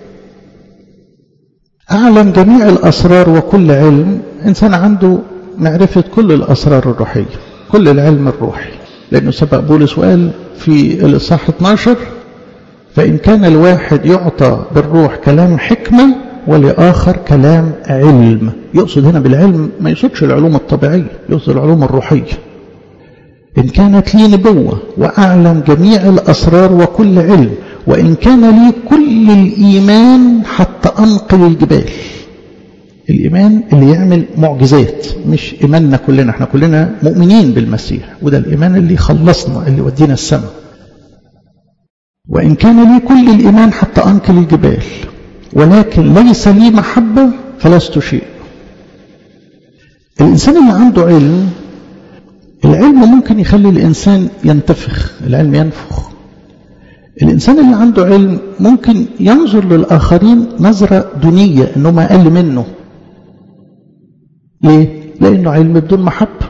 أعلم جميع الأسرار وكل علم إنسان عنده معرفة كل الأسرار الروحية كل العلم الروحي لأنه سبق بولس وقال في الإصحاح 12 فإن كان الواحد يعطى بالروح كلام حكمة ولآخر كلام علم يقصد هنا بالعلم ما يقصدش العلوم الطبيعية يقصد العلوم الروحية إن كانت لي نبوة وأعلم جميع الأسرار وكل علم وإن كان لي كل الإيمان حتى أنقل الجبال الإيمان اللي يعمل معجزات مش إيماننا كلنا احنا كلنا مؤمنين بالمسيح وده الإيمان اللي يخلصنا اللي يودينا السماء وإن كان لي كل الإيمان حتى أنقل الجبال ولكن ليس لي محبة فلست شيء الإنسان اللي عنده علم العلم ممكن يخلي الإنسان ينتفخ العلم ينفخ الإنسان اللي عنده علم ممكن ينظر للآخرين نظرة دونية إنهم أقل منه ليه؟ لأنه علم بدون محبة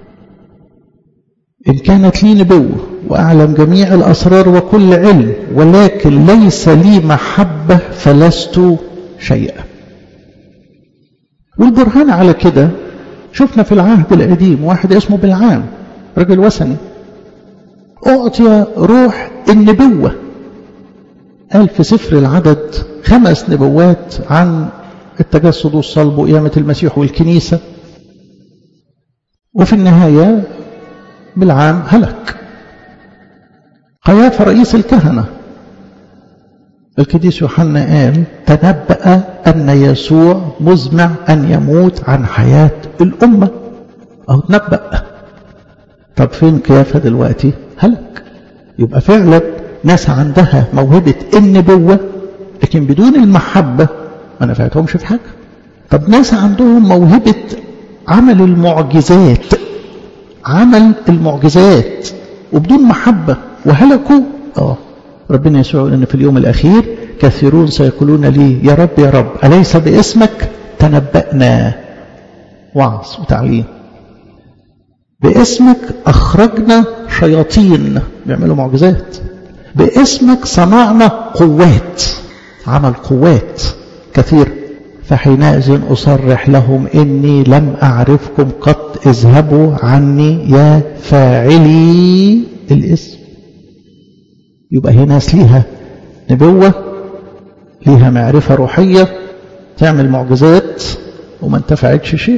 إن كانت لي نبوة وأعلم جميع الأسرار وكل علم ولكن ليس لي محبة فلست شيئا والبرهان على كده شفنا في العهد القديم واحد اسمه بالعام رجل وثني أعطي روح النبوة قال في سفر العدد خمس نبوات عن التجسد والصلب وقيامة المسيح والكنيسة وفي النهاية بالعام هلك قيافة رئيس الكهنة القديس يوحنا قال تنبأ أن يسوع مزمع أن يموت عن حياة الأمة أو تنبأ طب فين قيافة دلوقتي هلك يبقى فعلا ناس عندها موهبة النبوة لكن بدون المحبة ما نفعتهمش في حاجة طب ناس عندهم موهبة عمل المعجزات عمل المعجزات وبدون محبة وهلكوا اه ربنا يسوع يقول ان في اليوم الاخير كثيرون سيقولون لي يا رب يا رب اليس باسمك تنبأنا وعظ وتعليم باسمك اخرجنا شياطين بيعملوا معجزات باسمك صنعنا قوات عمل قوات كثير فحينئذ أصرح لهم إني لم أعرفكم قط اذهبوا عني يا فاعلي الاسم يبقى هي ناس ليها نبوة ليها معرفة روحية تعمل معجزات وما انتفعتش شيء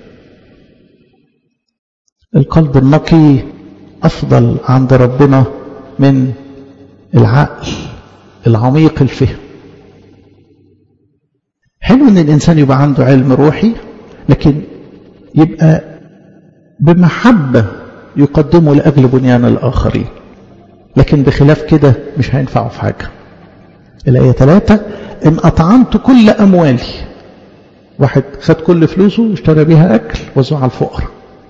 القلب النقي أفضل عند ربنا من العقل العميق الفهم حلو ان الانسان يبقى عنده علم روحي لكن يبقى بمحبة يقدمه لأجل بنيان الآخرين لكن بخلاف كده مش هينفعه في حاجة الآية ثلاثة إن أطعمت كل أموالي واحد خد كل فلوسه واشترى بيها أكل وزع على الفقراء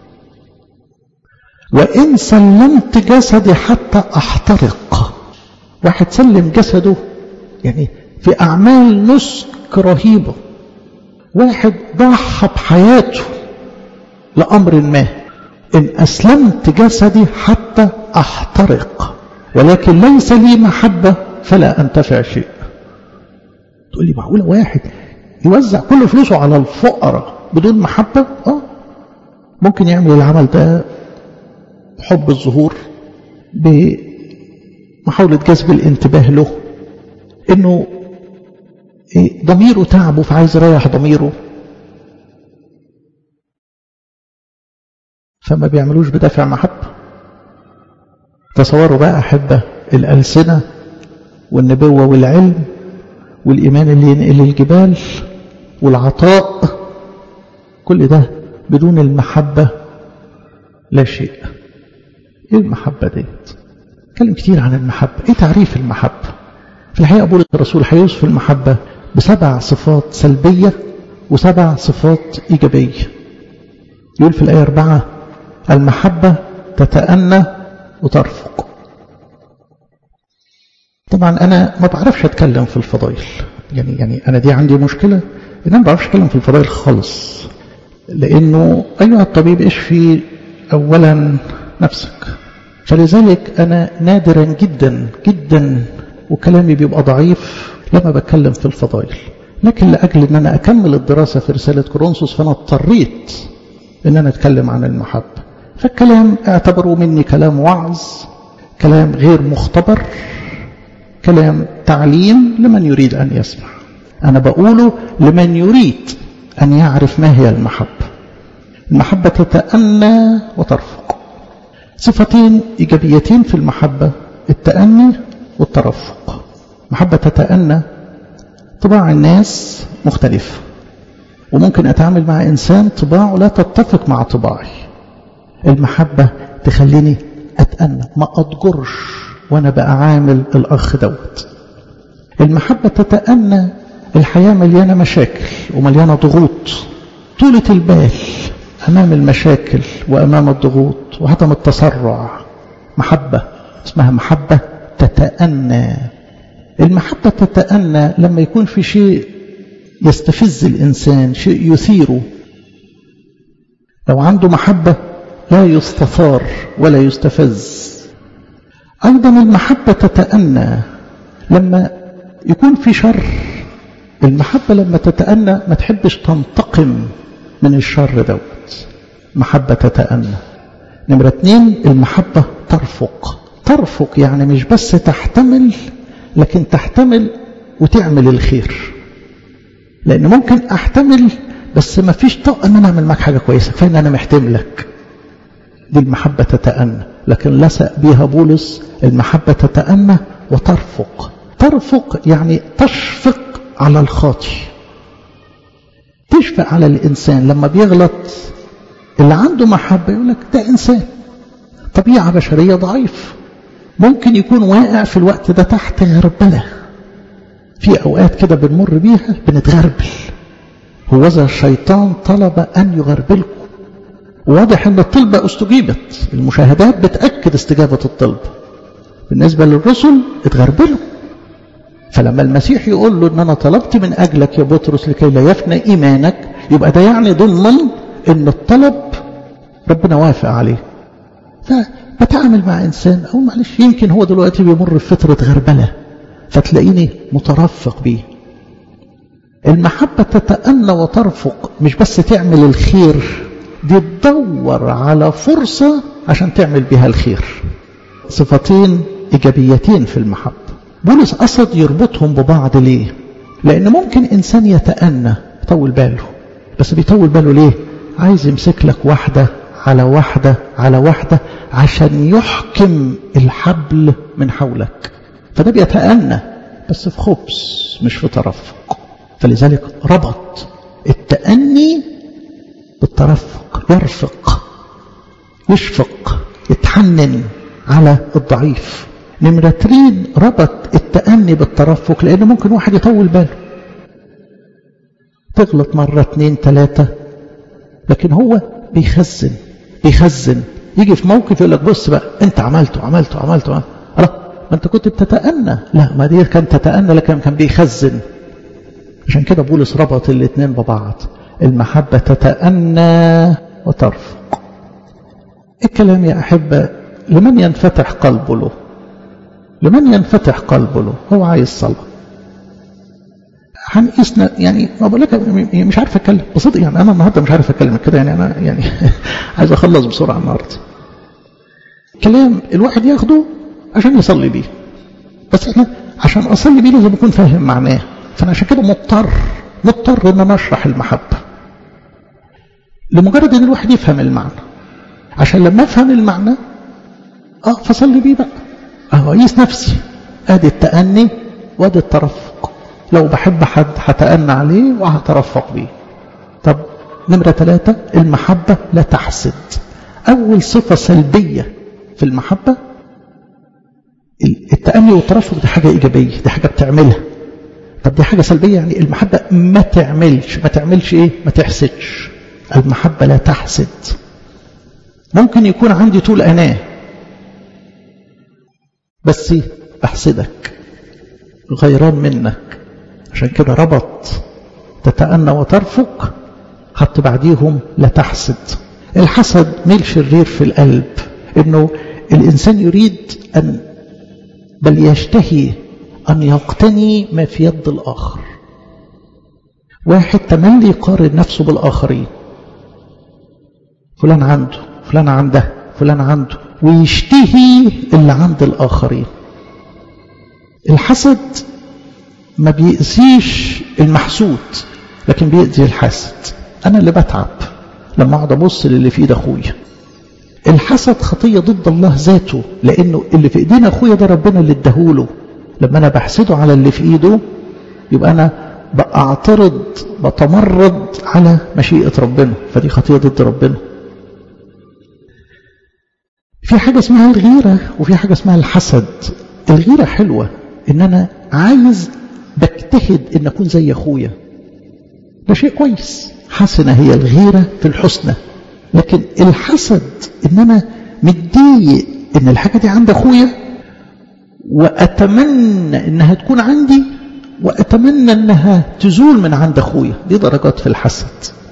وإن سلمت جسدي حتى أحترق واحد سلم جسده يعني في أعمال نسك رهيبة واحد ضحى بحياته لأمر ما إن أسلمت جسدي حتى أحترق ولكن ليس لي محبة فلا أنتفع شيء تقول لي معقولة واحد يوزع كل فلوسه على الفقراء بدون محبة آه ممكن يعمل العمل ده بحب الظهور بمحاولة جذب الانتباه له انه ضميره تعبه فعايز يريح ضميره فما بيعملوش بدافع محبة تصوروا بقى أحبة الألسنة والنبوة والعلم والإيمان اللي ينقل الجبال والعطاء كل ده بدون المحبة لا شيء ايه المحبة ديت اتكلم كتير عن المحبة ايه تعريف المحبة في الحقيقة بولس الرسول هيوصف المحبة بسبع صفات سلبية وسبع صفات إيجابية يقول في الآية أربعة المحبة تتأنى وترفق طبعا أنا ما بعرفش أتكلم في الفضائل يعني يعني أنا دي عندي مشكلة إن أنا ما بعرفش أتكلم في الفضائل خالص لأنه أيها الطبيب اشفي أولا نفسك فلذلك أنا نادرا جدا جدا وكلامي بيبقى ضعيف لما بتكلم في الفضائل لكن لأجل أن أنا أكمل الدراسة في رسالة كورنثوس فأنا اضطريت أن أنا أتكلم عن المحبة فالكلام اعتبروا مني كلام وعظ كلام غير مختبر كلام تعليم لمن يريد أن يسمع أنا بقوله لمن يريد أن يعرف ما هي المحبة المحبة تتأنى وترفق صفتين إيجابيتين في المحبة التأني والترفق محبة تتأنى طباع الناس مختلفة وممكن أتعامل مع إنسان طباعه لا تتفق مع طباعي المحبة تخليني أتأنى ما أضجرش وأنا بقى عامل الأخ دوت المحبة تتأنى الحياة مليانة مشاكل ومليانة ضغوط طولة البال أمام المشاكل وأمام الضغوط وعدم التسرع محبة اسمها محبة تتأنى المحبة تتأنى لما يكون في شيء يستفز الإنسان شيء يثيره لو عنده محبة لا يستثار ولا يستفز أيضا المحبة تتأنى لما يكون في شر المحبة لما تتأنى ما تحبش تنتقم من الشر دوت محبة تتأنى نمرة اتنين المحبة ترفق ترفق يعني مش بس تحتمل لكن تحتمل وتعمل الخير لأن ممكن أحتمل بس ما فيش طاقة أن أنا أعمل معك حاجة كويسة فإن أنا محتملك دي المحبة تتأنى لكن لسأ بها بولس المحبة تتأنى وترفق ترفق يعني تشفق على الخاطي تشفق على الإنسان لما بيغلط اللي عنده محبة يقول لك ده إنسان طبيعة بشرية ضعيف ممكن يكون واقع في الوقت ده تحت غربلة في أوقات كده بنمر بيها بنتغربل هو ذا الشيطان طلب أن يغربلكم واضح أن الطلبة استجيبت المشاهدات بتأكد استجابة الطلب بالنسبة للرسل اتغربلوا فلما المسيح يقول له ان انا طلبت من اجلك يا بطرس لكي لا يفنى ايمانك يبقى ده يعني ضمن ان الطلب ربنا وافق عليه فبتعامل مع انسان او معلش يمكن هو دلوقتي بيمر في فتره غربله فتلاقيني مترفق بيه المحبة تتأنى وترفق مش بس تعمل الخير دي تدور على فرصة عشان تعمل بها الخير صفتين إيجابيتين في المحبة بولس قصد يربطهم ببعض ليه لأن ممكن إنسان يتأنى يطول باله بس بيطول باله ليه عايز يمسك لك واحدة على واحدة على واحدة عشان يحكم الحبل من حولك فده بيتأنى بس في خبز مش في ترفق فلذلك ربط التأني بالترفق يرفق يشفق يتحنن على الضعيف نمرة ترين ربط التأني بالترفق لأن ممكن واحد يطول باله تغلط مرة اتنين تلاتة لكن هو بيخزن بيخزن يجي في موقف يقول لك بص بقى انت عملته عملته عملته لا ما انت كنت بتتأنى لا ما دي كان تتأنى لكن كان بيخزن عشان كده بولس ربط الاثنين ببعض المحبة تتأنى وترفق الكلام يا أحبة لمن ينفتح قلبه له لمن ينفتح قلبه له هو عايز صلاة هنقيسنا يعني ما بقول لك مش عارف اتكلم بصدق يعني انا النهارده مش عارف اتكلم كده يعني انا يعني عايز اخلص بسرعه النهارده كلام الواحد ياخده عشان يصلي بيه بس احنا عشان اصلي بيه لازم اكون فاهم معناه فانا عشان كده مضطر مضطر ان انا اشرح المحبه لمجرد ان الواحد يفهم المعنى عشان لما افهم المعنى اه فصلي بيه بقى اهو اقيس نفسي ادي التأني وادي الترفق لو بحب حد هتأنى عليه وهترفق بيه طب نمرة ثلاثة المحبة لا تحسد أول صفة سلبية في المحبة التأني والترفق دي حاجة إيجابية دي حاجة بتعملها طب دي حاجة سلبية يعني المحبة ما تعملش ما تعملش إيه ما تحسدش المحبة لا تحسد ممكن يكون عندي طول أناه بس بحسدك غيران منك عشان كده ربط تتأنى وترفق حط بعديهم لا تحسد الحسد ميل شرير في القلب انه الانسان يريد ان بل يشتهي ان يقتني ما في يد الاخر واحد تملي يقارن نفسه بالاخرين فلان عنده فلان عنده فلان عنده ويشتهي اللي عند الآخرين الحسد ما بيأذيش المحسود لكن بيأذي الحاسد أنا اللي بتعب لما أقعد أبص للي في إيد أخويا الحسد خطية ضد الله ذاته لأنه اللي في إيدينا أخويا ده ربنا اللي اداهوله لما أنا بحسده على اللي في إيده يبقى أنا بأعترض بتمرد على مشيئة ربنا فدي خطية ضد ربنا في حاجة اسمها الغيرة وفي حاجة اسمها الحسد الغيرة حلوة ان انا عايز بجتهد ان اكون زي اخويا ده شيء كويس حسنة هي الغيرة في الحسنى لكن الحسد ان انا متضايق ان الحاجة دي عند اخويا واتمنى انها تكون عندي واتمنى انها تزول من عند اخويا دي درجات في الحسد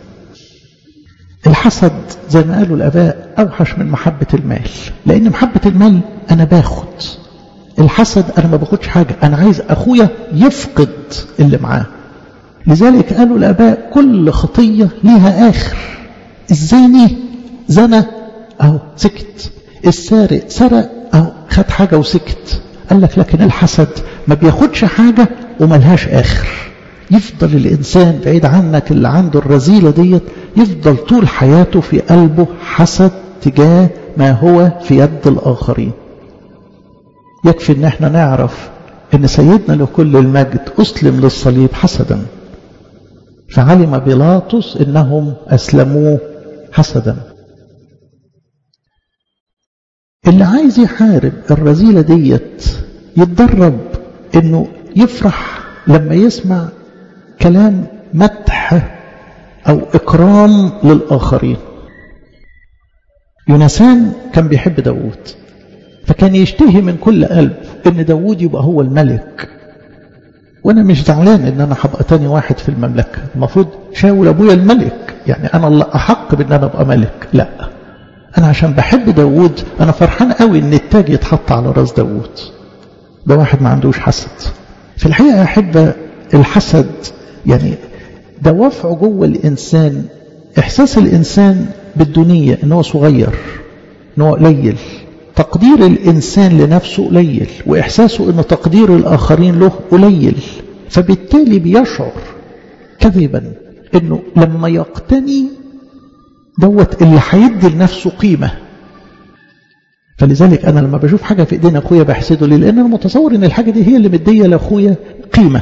الحسد زي ما قالوا الاباء اوحش من محبة المال لان محبة المال انا باخد الحسد انا ما باخدش حاجة انا عايز اخويا يفقد اللي معاه لذلك قالوا الاباء كل خطية ليها اخر الزاني زنى اهو سكت السارق سرق اهو خد حاجة وسكت قال لك لكن الحسد ما بياخدش حاجة وملهاش آخر يفضل الإنسان بعيد عنك اللي عنده الرذيلة ديت يفضل طول حياته في قلبه حسد تجاه ما هو في يد الآخرين يكفي ان احنا نعرف ان سيدنا لكل المجد أسلم للصليب حسدا فعلم بيلاطس انهم أسلموه حسدا اللي عايز يحارب الرذيلة ديت يتدرب انه يفرح لما يسمع كلام مدح او اكرام للاخرين يونسان كان بيحب داوود فكان يشتهي من كل قلب ان داوود يبقى هو الملك وانا مش زعلان ان انا هبقى تاني واحد في المملكة المفروض شاول ابويا الملك يعني انا اللي احق بان انا ابقى ملك لا انا عشان بحب داوود انا فرحان قوي ان التاج يتحط على راس داوود ده واحد ما عندوش حسد في الحقيقة أحب الحسد يعني دوافعه جوه الإنسان إحساس الإنسان بالدنيا إن هو صغير إن هو قليل تقدير الإنسان لنفسه قليل وإحساسه إن تقدير الآخرين له قليل فبالتالي بيشعر كذبا إنه لما يقتني دوت اللي هيدي لنفسه قيمة فلذلك أنا لما بشوف حاجة في إيدين أخويا بحسده ليه لأن أنا متصور إن الحاجة دي هي اللي مدية لأخويا قيمة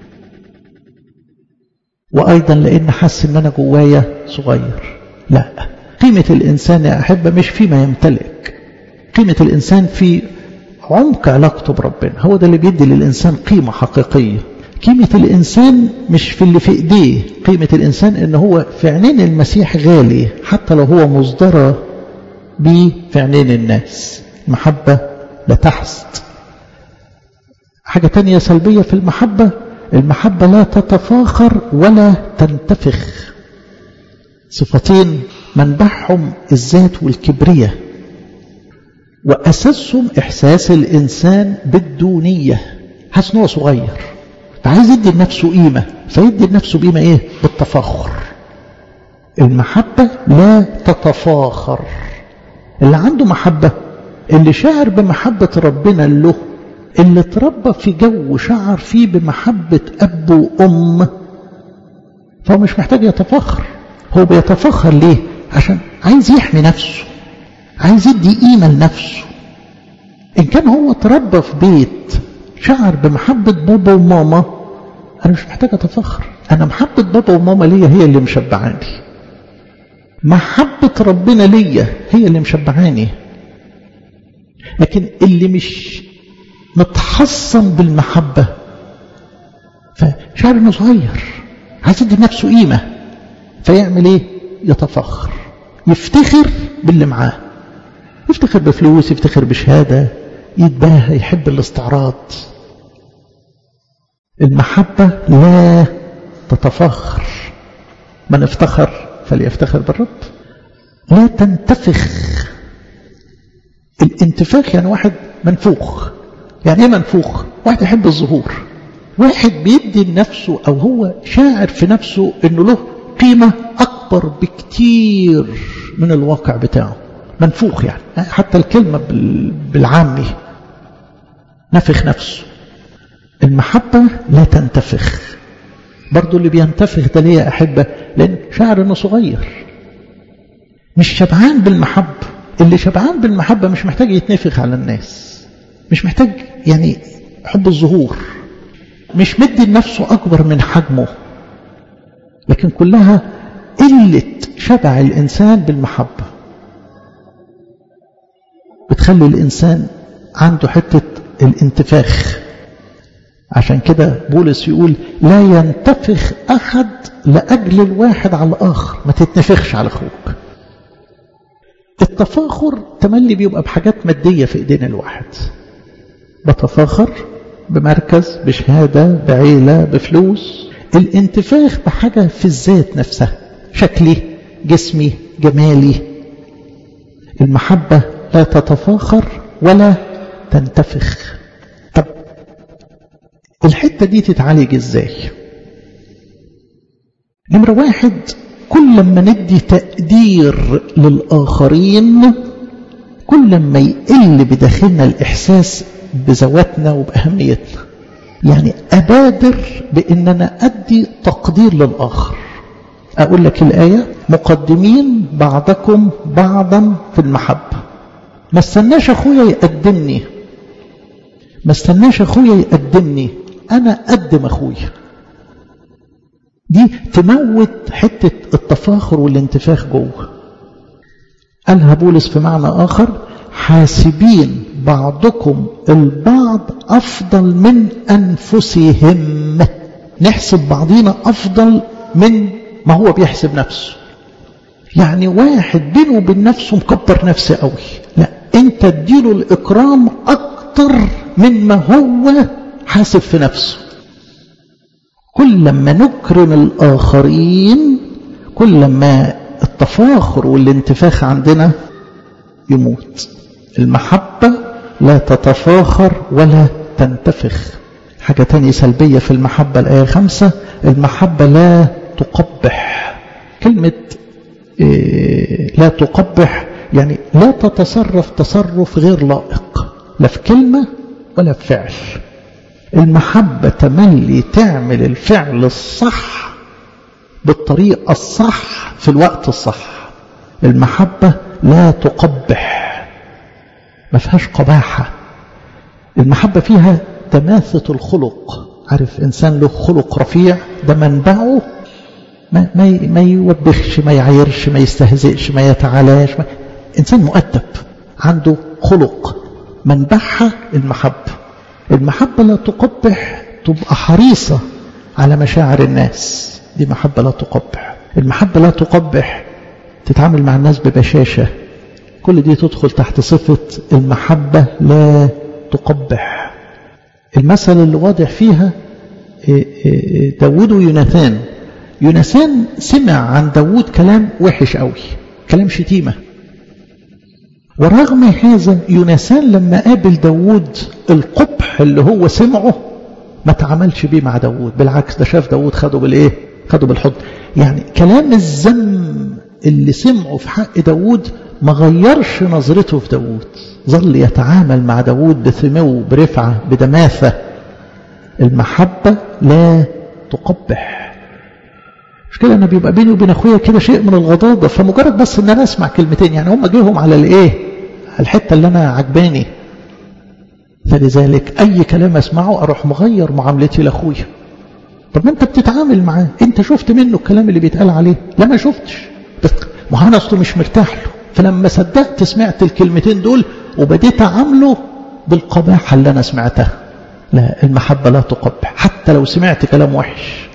وأيضا لأن حس إن أنا جوايا صغير لا قيمة الإنسان يا أحبة مش فيما يمتلك قيمة الإنسان في عمق علاقته بربنا هو ده اللي بيدي للإنسان قيمة حقيقية قيمة الإنسان مش في اللي في إيديه قيمة الإنسان إن هو في عينين المسيح غالي حتى لو هو مصدرة بيه في عينين الناس المحبة لا تحسد حاجة تانية سلبية في المحبة المحبة لا تتفاخر ولا تنتفخ صفتين منبعهم الذات والكبرية وأساسهم إحساس الإنسان بالدونية حاسس إن هو صغير فعايز يدي لنفسه قيمة فيدي لنفسه قيمة إيه؟ بالتفاخر المحبة لا تتفاخر اللي عنده محبة اللي شعر بمحبة ربنا له اللي اتربى في جو شعر فيه بمحبة أب وأم فهو مش محتاج يتفخر هو بيتفخر ليه عشان عايز يحمي نفسه عايز يدي قيمة لنفسه إن كان هو اتربى في بيت شعر بمحبة بابا وماما أنا مش محتاج أتفخر أنا محبة بابا وماما ليا هي اللي مشبعاني محبة ربنا ليا هي اللي مشبعاني لكن اللي مش متحصن بالمحبة فشعر انه صغير عايز يدي نفسه قيمة فيعمل ايه يتفخر يفتخر باللي معاه يفتخر بفلوس يفتخر بشهادة يتباهى يحب الاستعراض المحبة لا تتفخر من افتخر فليفتخر بالرب لا تنتفخ الانتفاخ يعني واحد منفوخ يعني ايه منفوخ واحد يحب الظهور واحد بيدي لنفسه او هو شاعر في نفسه انه له قيمة اكبر بكتير من الواقع بتاعه منفوخ يعني حتى الكلمة بالعامي نفخ نفسه المحبة لا تنتفخ برضو اللي بينتفخ ده ليه يا أحبة لأن شعر إنه صغير مش شبعان بالمحبة اللي شبعان بالمحبة مش محتاج يتنفخ على الناس مش محتاج يعني حب الظهور مش مدي لنفسه أكبر من حجمه لكن كلها قلة شبع الإنسان بالمحبة بتخلي الإنسان عنده حتة الانتفاخ عشان كده بولس يقول لا ينتفخ أحد لأجل الواحد على الآخر ما تتنفخش على أخوك التفاخر تملي بيبقى بحاجات مادية في إيدين الواحد بتفاخر بمركز بشهادة بعيلة بفلوس الانتفاخ بحاجة في الذات نفسها شكلي جسمي جمالي المحبة لا تتفاخر ولا تنتفخ طب الحتة دي تتعالج ازاي نمرة واحد كل لما ندي تقدير للآخرين كل لما يقل بداخلنا الإحساس بذواتنا وبأهميتنا يعني أبادر بأن أنا أدي تقدير للآخر أقول لك الآية مقدمين بعضكم بعضا في المحبة ما استناش أخويا يقدمني ما استناش أخويا يقدمني أنا أقدم أخويا دي تموت حتة التفاخر والانتفاخ جوه قالها بولس في معنى آخر حاسبين بعضكم البعض أفضل من أنفسهم نحسب بعضينا أفضل من ما هو بيحسب نفسه يعني واحد بينه وبين نفسه مكبر نفسه قوي لا انت اديله الإكرام أكتر من ما هو حاسب في نفسه كل لما نكرم الآخرين كل لما التفاخر والانتفاخ عندنا يموت المحبة لا تتفاخر ولا تنتفخ حاجة تانية سلبية في المحبة الآية خمسة المحبة لا تقبح كلمة إيه لا تقبح يعني لا تتصرف تصرف غير لائق لا في كلمة ولا في فعل المحبة تملي تعمل الفعل الصح بالطريقة الصح في الوقت الصح المحبة لا تقبح ما فيهاش قباحة المحبة فيها تماثة الخلق عارف إنسان له خلق رفيع ده منبعه ما, ما, ما يوبخش ما يعيرش ما يستهزئش ما يتعالاش ما إنسان مؤدب عنده خلق منبعها المحبة المحبة لا تقبح تبقى حريصة على مشاعر الناس دي محبة لا تقبح المحبة لا تقبح تتعامل مع الناس ببشاشة كل دي تدخل تحت صفة المحبة لا تقبح المثل اللي واضح فيها داود ويوناثان يوناثان سمع عن داود كلام وحش قوي كلام شتيمة ورغم هذا يوناثان لما قابل داود القبح اللي هو سمعه ما تعاملش بيه مع داود بالعكس ده شاف داود خده بالايه خده بالحضن يعني كلام الذم اللي سمعه في حق داود ما غيرش نظرته في داود ظل يتعامل مع داود بثمو برفعة بدماثة المحبة لا تقبح مش كده انا بيبقى بيني وبين اخويا كده شيء من الغضاضة فمجرد بس ان انا اسمع كلمتين يعني هم جيهم على الايه الحتة اللي انا عجباني فلذلك اي كلام اسمعه اروح مغير معاملتي لاخويا طب ما انت بتتعامل معاه انت شفت منه الكلام اللي بيتقال عليه لا ما شفتش بس ما انا اصله مش مرتاح له فلما صدقت سمعت الكلمتين دول وبديت اعامله بالقباحة اللي انا سمعتها لا المحبة لا تقبح حتى لو سمعت كلام وحش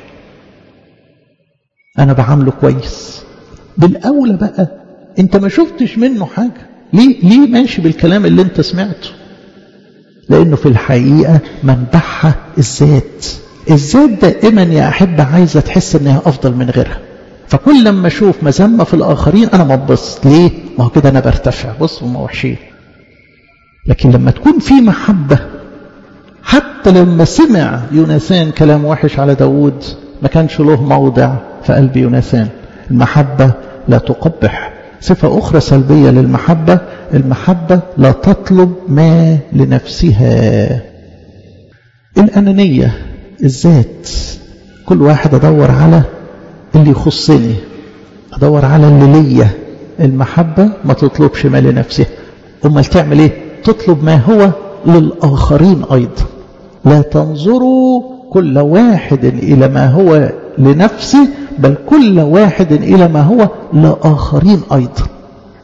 انا بعامله كويس بالاولى بقى انت ما شفتش منه حاجة ليه ليه ماشي بالكلام اللي انت سمعته لانه في الحقيقة منبعها الذات الذات دائما يا أحبة عايزة تحس انها افضل من غيرها فكل لما اشوف مذمة في الاخرين انا ببسط ليه ما هو كده انا برتفع بص هم وحشين لكن لما تكون في محبة حتى لما سمع يوناثان كلام وحش على داود ما كانش له موضع في قلب يوناثان المحبة لا تقبح صفة أخرى سلبية للمحبة المحبة لا تطلب ما لنفسها الأنانية الذات كل واحد أدور على اللي يخصني أدور على اللي ليا المحبة ما تطلبش ما لنفسها أمال تعمل إيه تطلب ما هو للآخرين أيضا لا تنظروا كل واحد إلى ما هو لنفسه بل كل واحد إلى ما هو لآخرين أيضا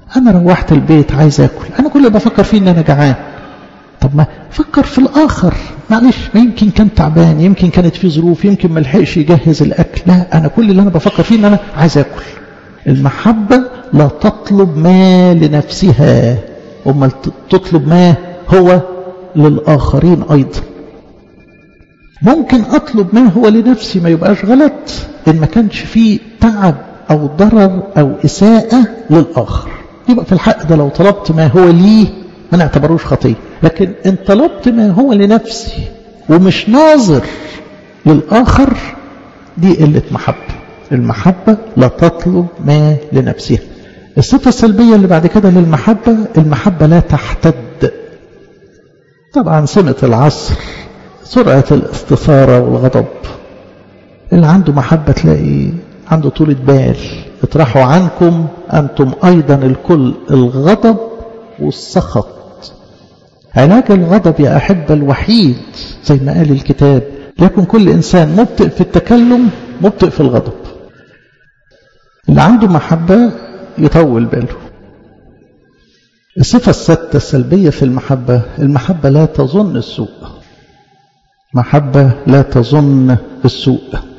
أنا روحت البيت عايز أكل أنا كل اللي بفكر فيه إن أنا جعان طب ما فكر في الآخر معلش ما يمكن كان تعبان يمكن كانت في ظروف يمكن ما لحقش يجهز الأكل لا أنا كل اللي أنا بفكر فيه إن أنا عايز أكل المحبة لا تطلب ما لنفسها أما تطلب ما هو للآخرين أيضا ممكن أطلب ما هو لنفسي ما يبقاش غلط إن ما كانش فيه تعب أو ضرر أو إساءة للآخر يبقى في الحق ده لو طلبت ما هو لي ما نعتبروش خطية لكن إن طلبت ما هو لنفسي ومش ناظر للآخر دي قلة محبة المحبة لا تطلب ما لنفسها الصفة السلبية اللي بعد كده للمحبة المحبة لا تحتد طبعا سمة العصر سرعة الاستثارة والغضب اللي عنده محبة تلاقي عنده طولة بال اطرحوا عنكم أنتم أيضا الكل الغضب والسخط علاج الغضب يا أحبة الوحيد زي ما قال الكتاب ليكن كل إنسان مبطئ في التكلم مبطئ في الغضب اللي عنده محبة يطول باله الصفة الستة السلبية في المحبة المحبة لا تظن السوء محبة لا تظن السوء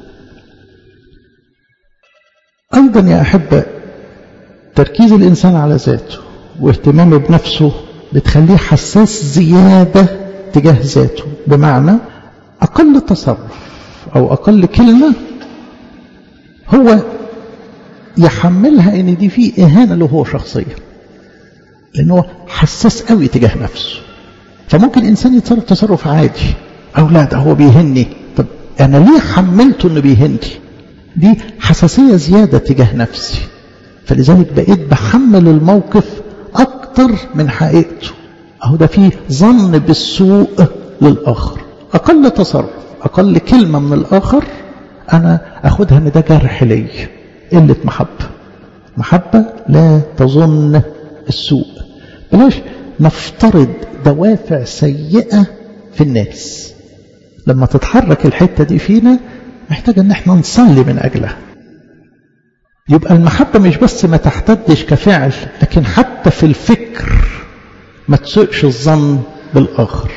أيضا يا أحبة تركيز الإنسان على ذاته واهتمامه بنفسه بتخليه حساس زيادة تجاه ذاته بمعنى أقل تصرف أو أقل كلمة هو يحملها ان دي في اهانه له هو شخصيا لانه حساس قوي تجاه نفسه فممكن انسان يتصرف تصرف عادي او لا ده هو بيهني طب انا ليه حملته انه بيهني دي حساسيه زياده تجاه نفسي فلذلك بقيت بحمل الموقف اكتر من حقيقته اهو ده فيه ظن بالسوء للاخر اقل تصرف اقل كلمه من الاخر انا اخدها ان ده جرح ليا قلة محبة محبة لا تظن السوء بلاش نفترض دوافع سيئة في الناس لما تتحرك الحتة دي فينا محتاج ان احنا نصلي من اجلها يبقى المحبة مش بس ما تحتدش كفعل لكن حتى في الفكر ما تسوءش الظن بالآخر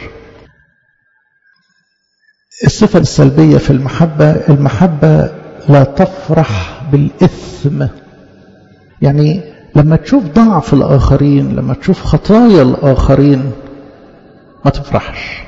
الصفة السلبية في المحبة المحبة لا تفرح بالإثم يعني لما تشوف ضعف الآخرين لما تشوف خطايا الآخرين ما تفرحش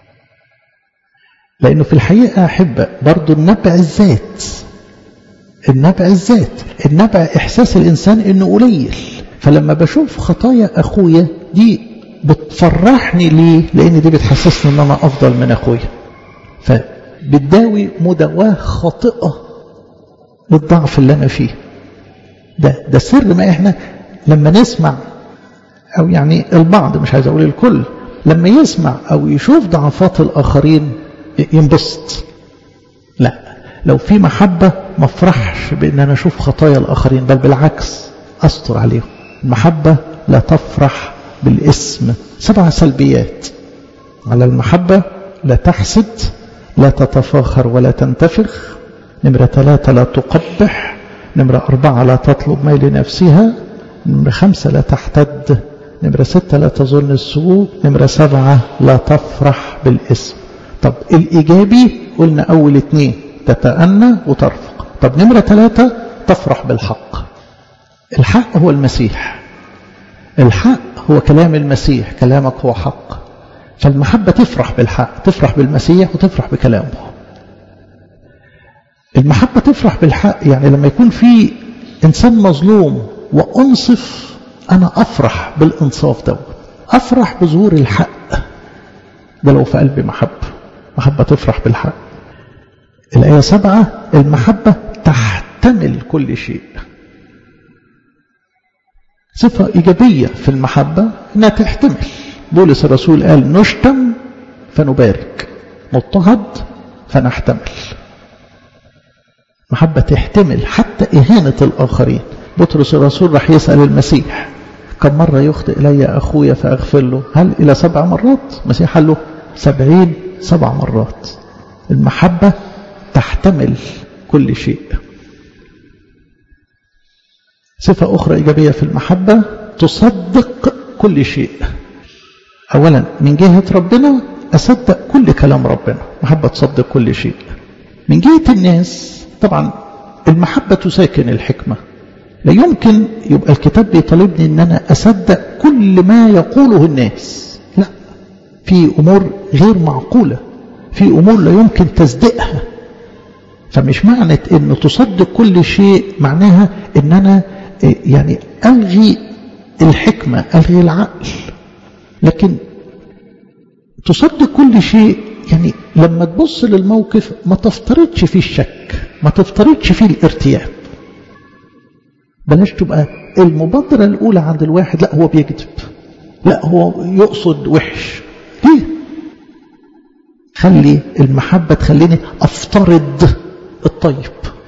لأنه في الحقيقة أحب برضو النبع الذات النبع الذات النبع إحساس الإنسان إنه قليل فلما بشوف خطايا أخويا دي بتفرحني ليه لأن دي بتحسسني إن أنا أفضل من أخويا فبتداوي مداواة خاطئة للضعف اللي أنا فيه ده ده سر ما إحنا لما نسمع أو يعني البعض مش عايز أقول الكل لما يسمع أو يشوف ضعفات الآخرين ينبسط لا لو في محبة ما افرحش بأن أنا أشوف خطايا الآخرين بل بالعكس أستر عليهم المحبة لا تفرح بالاسم سبع سلبيات على المحبة لا تحسد لا تتفاخر ولا تنتفخ نمرة ثلاثة لا تقبح نمرة أربعة لا تطلب ما لنفسها نمرة خمسة لا تحتد نمرة ستة لا تظن السوء نمرة سبعة لا تفرح بالاسم طب الإيجابي قلنا أول اتنين تتأنى وترفق طب نمرة ثلاثة تفرح بالحق الحق هو المسيح الحق هو كلام المسيح كلامك هو حق فالمحبة تفرح بالحق تفرح بالمسيح وتفرح بكلامه المحبة تفرح بالحق يعني لما يكون في إنسان مظلوم وأنصف أنا أفرح بالإنصاف دوت أفرح بظهور الحق ده لو في قلبي محبة محبة تفرح بالحق الآية سبعة المحبة تحتمل كل شيء صفة إيجابية في المحبة أنها تحتمل بولس الرسول قال نشتم فنبارك نضطهد فنحتمل محبة تحتمل حتى إهانة الآخرين بطرس الرسول راح يسأل المسيح كم مرة يخطئ إلي أخويا فأغفر له هل إلى سبع مرات المسيح قال له سبعين سبع مرات المحبة تحتمل كل شيء صفة أخرى إيجابية في المحبة تصدق كل شيء أولا من جهة ربنا أصدق كل كلام ربنا محبة تصدق كل شيء من جهة الناس طبعا المحبة تساكن الحكمة لا يمكن يبقى الكتاب بيطالبني ان انا اصدق كل ما يقوله الناس لا في امور غير معقولة في امور لا يمكن تصديقها فمش معنى ان تصدق كل شيء معناها ان انا يعني الغي الحكمة الغي العقل لكن تصدق كل شيء يعني لما تبص للموقف ما تفترضش فيه الشك ما تفترضش فيه الارتياب بلاش تبقى المبادرة الأولى عند الواحد لا هو بيكذب لا هو يقصد وحش ليه خلي المحبة تخليني أفترض الطيب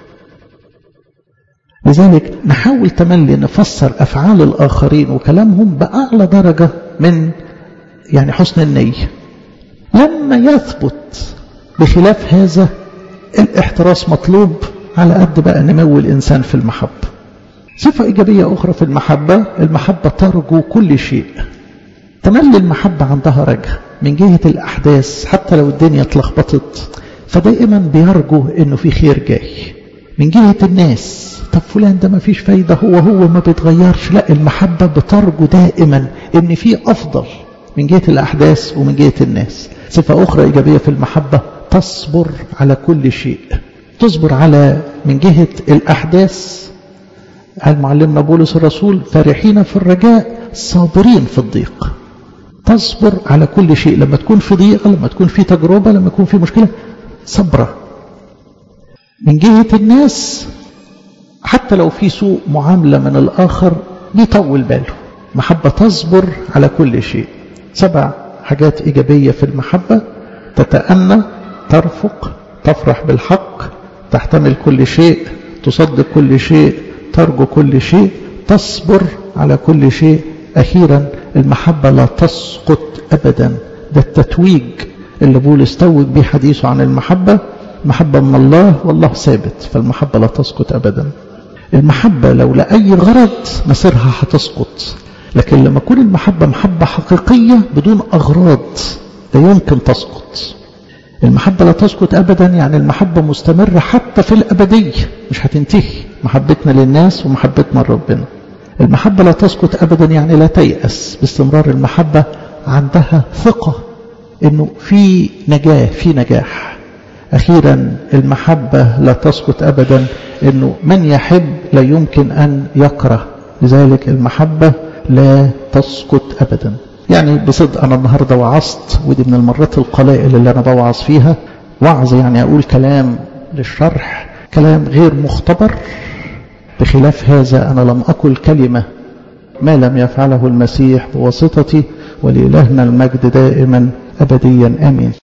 لذلك نحاول تملي نفسر أفعال الآخرين وكلامهم بأعلى درجة من يعني حسن النية لما يثبت بخلاف هذا الاحتراس مطلوب على قد بقى نمو الإنسان في المحبة صفة إيجابية أخرى في المحبة المحبة ترجو كل شيء تملي المحبة عندها رجاء من جهة الأحداث حتى لو الدنيا اتلخبطت فدائما بيرجو إنه في خير جاي من جهة الناس طب فلان ده ما فيش فايدة هو هو ما بيتغيرش لا المحبة بترجو دائما إن في أفضل من جهة الأحداث ومن جهة الناس صفة أخرى إيجابية في المحبة تصبر على كل شيء تصبر على من جهة الأحداث قال معلمنا بولس الرسول فرحين في الرجاء صابرين في الضيق تصبر على كل شيء لما تكون في ضيقة لما تكون في تجربة لما يكون في مشكلة صبرة من جهة الناس حتى لو في سوء معاملة من الآخر بيطول باله محبة تصبر على كل شيء سبع حاجات إيجابية في المحبة تتأنى ترفق تفرح بالحق تحتمل كل شيء تصدق كل شيء ترجو كل شيء تصبر على كل شيء أخيرا المحبة لا تسقط أبدا ده التتويج اللي بولس توج به حديثه عن المحبة محبة من الله والله ثابت فالمحبة لا تسقط أبدا المحبة لو لأي غرض مسيرها هتسقط لكن لما تكون المحبة محبة حقيقية بدون أغراض لا يمكن تسقط المحبة لا تسقط أبدا يعني المحبة مستمرة حتى في الأبدية مش هتنتهي محبتنا للناس ومحبتنا لربنا المحبة لا تسقط أبدا يعني لا تيأس باستمرار المحبة عندها ثقة انه في نجاة في نجاح أخيرا المحبة لا تسقط أبدا انه من يحب لا يمكن أن يكره لذلك المحبة لا تسقط أبدا يعني بصدق أنا النهاردة وعظت ودي من المرات القلائل اللي أنا بوعظ فيها وعظ يعني أقول كلام للشرح كلام غير مختبر بخلاف هذا أنا لم أقل كلمة ما لم يفعله المسيح بواسطتي ولإلهنا المجد دائما أبديا آمين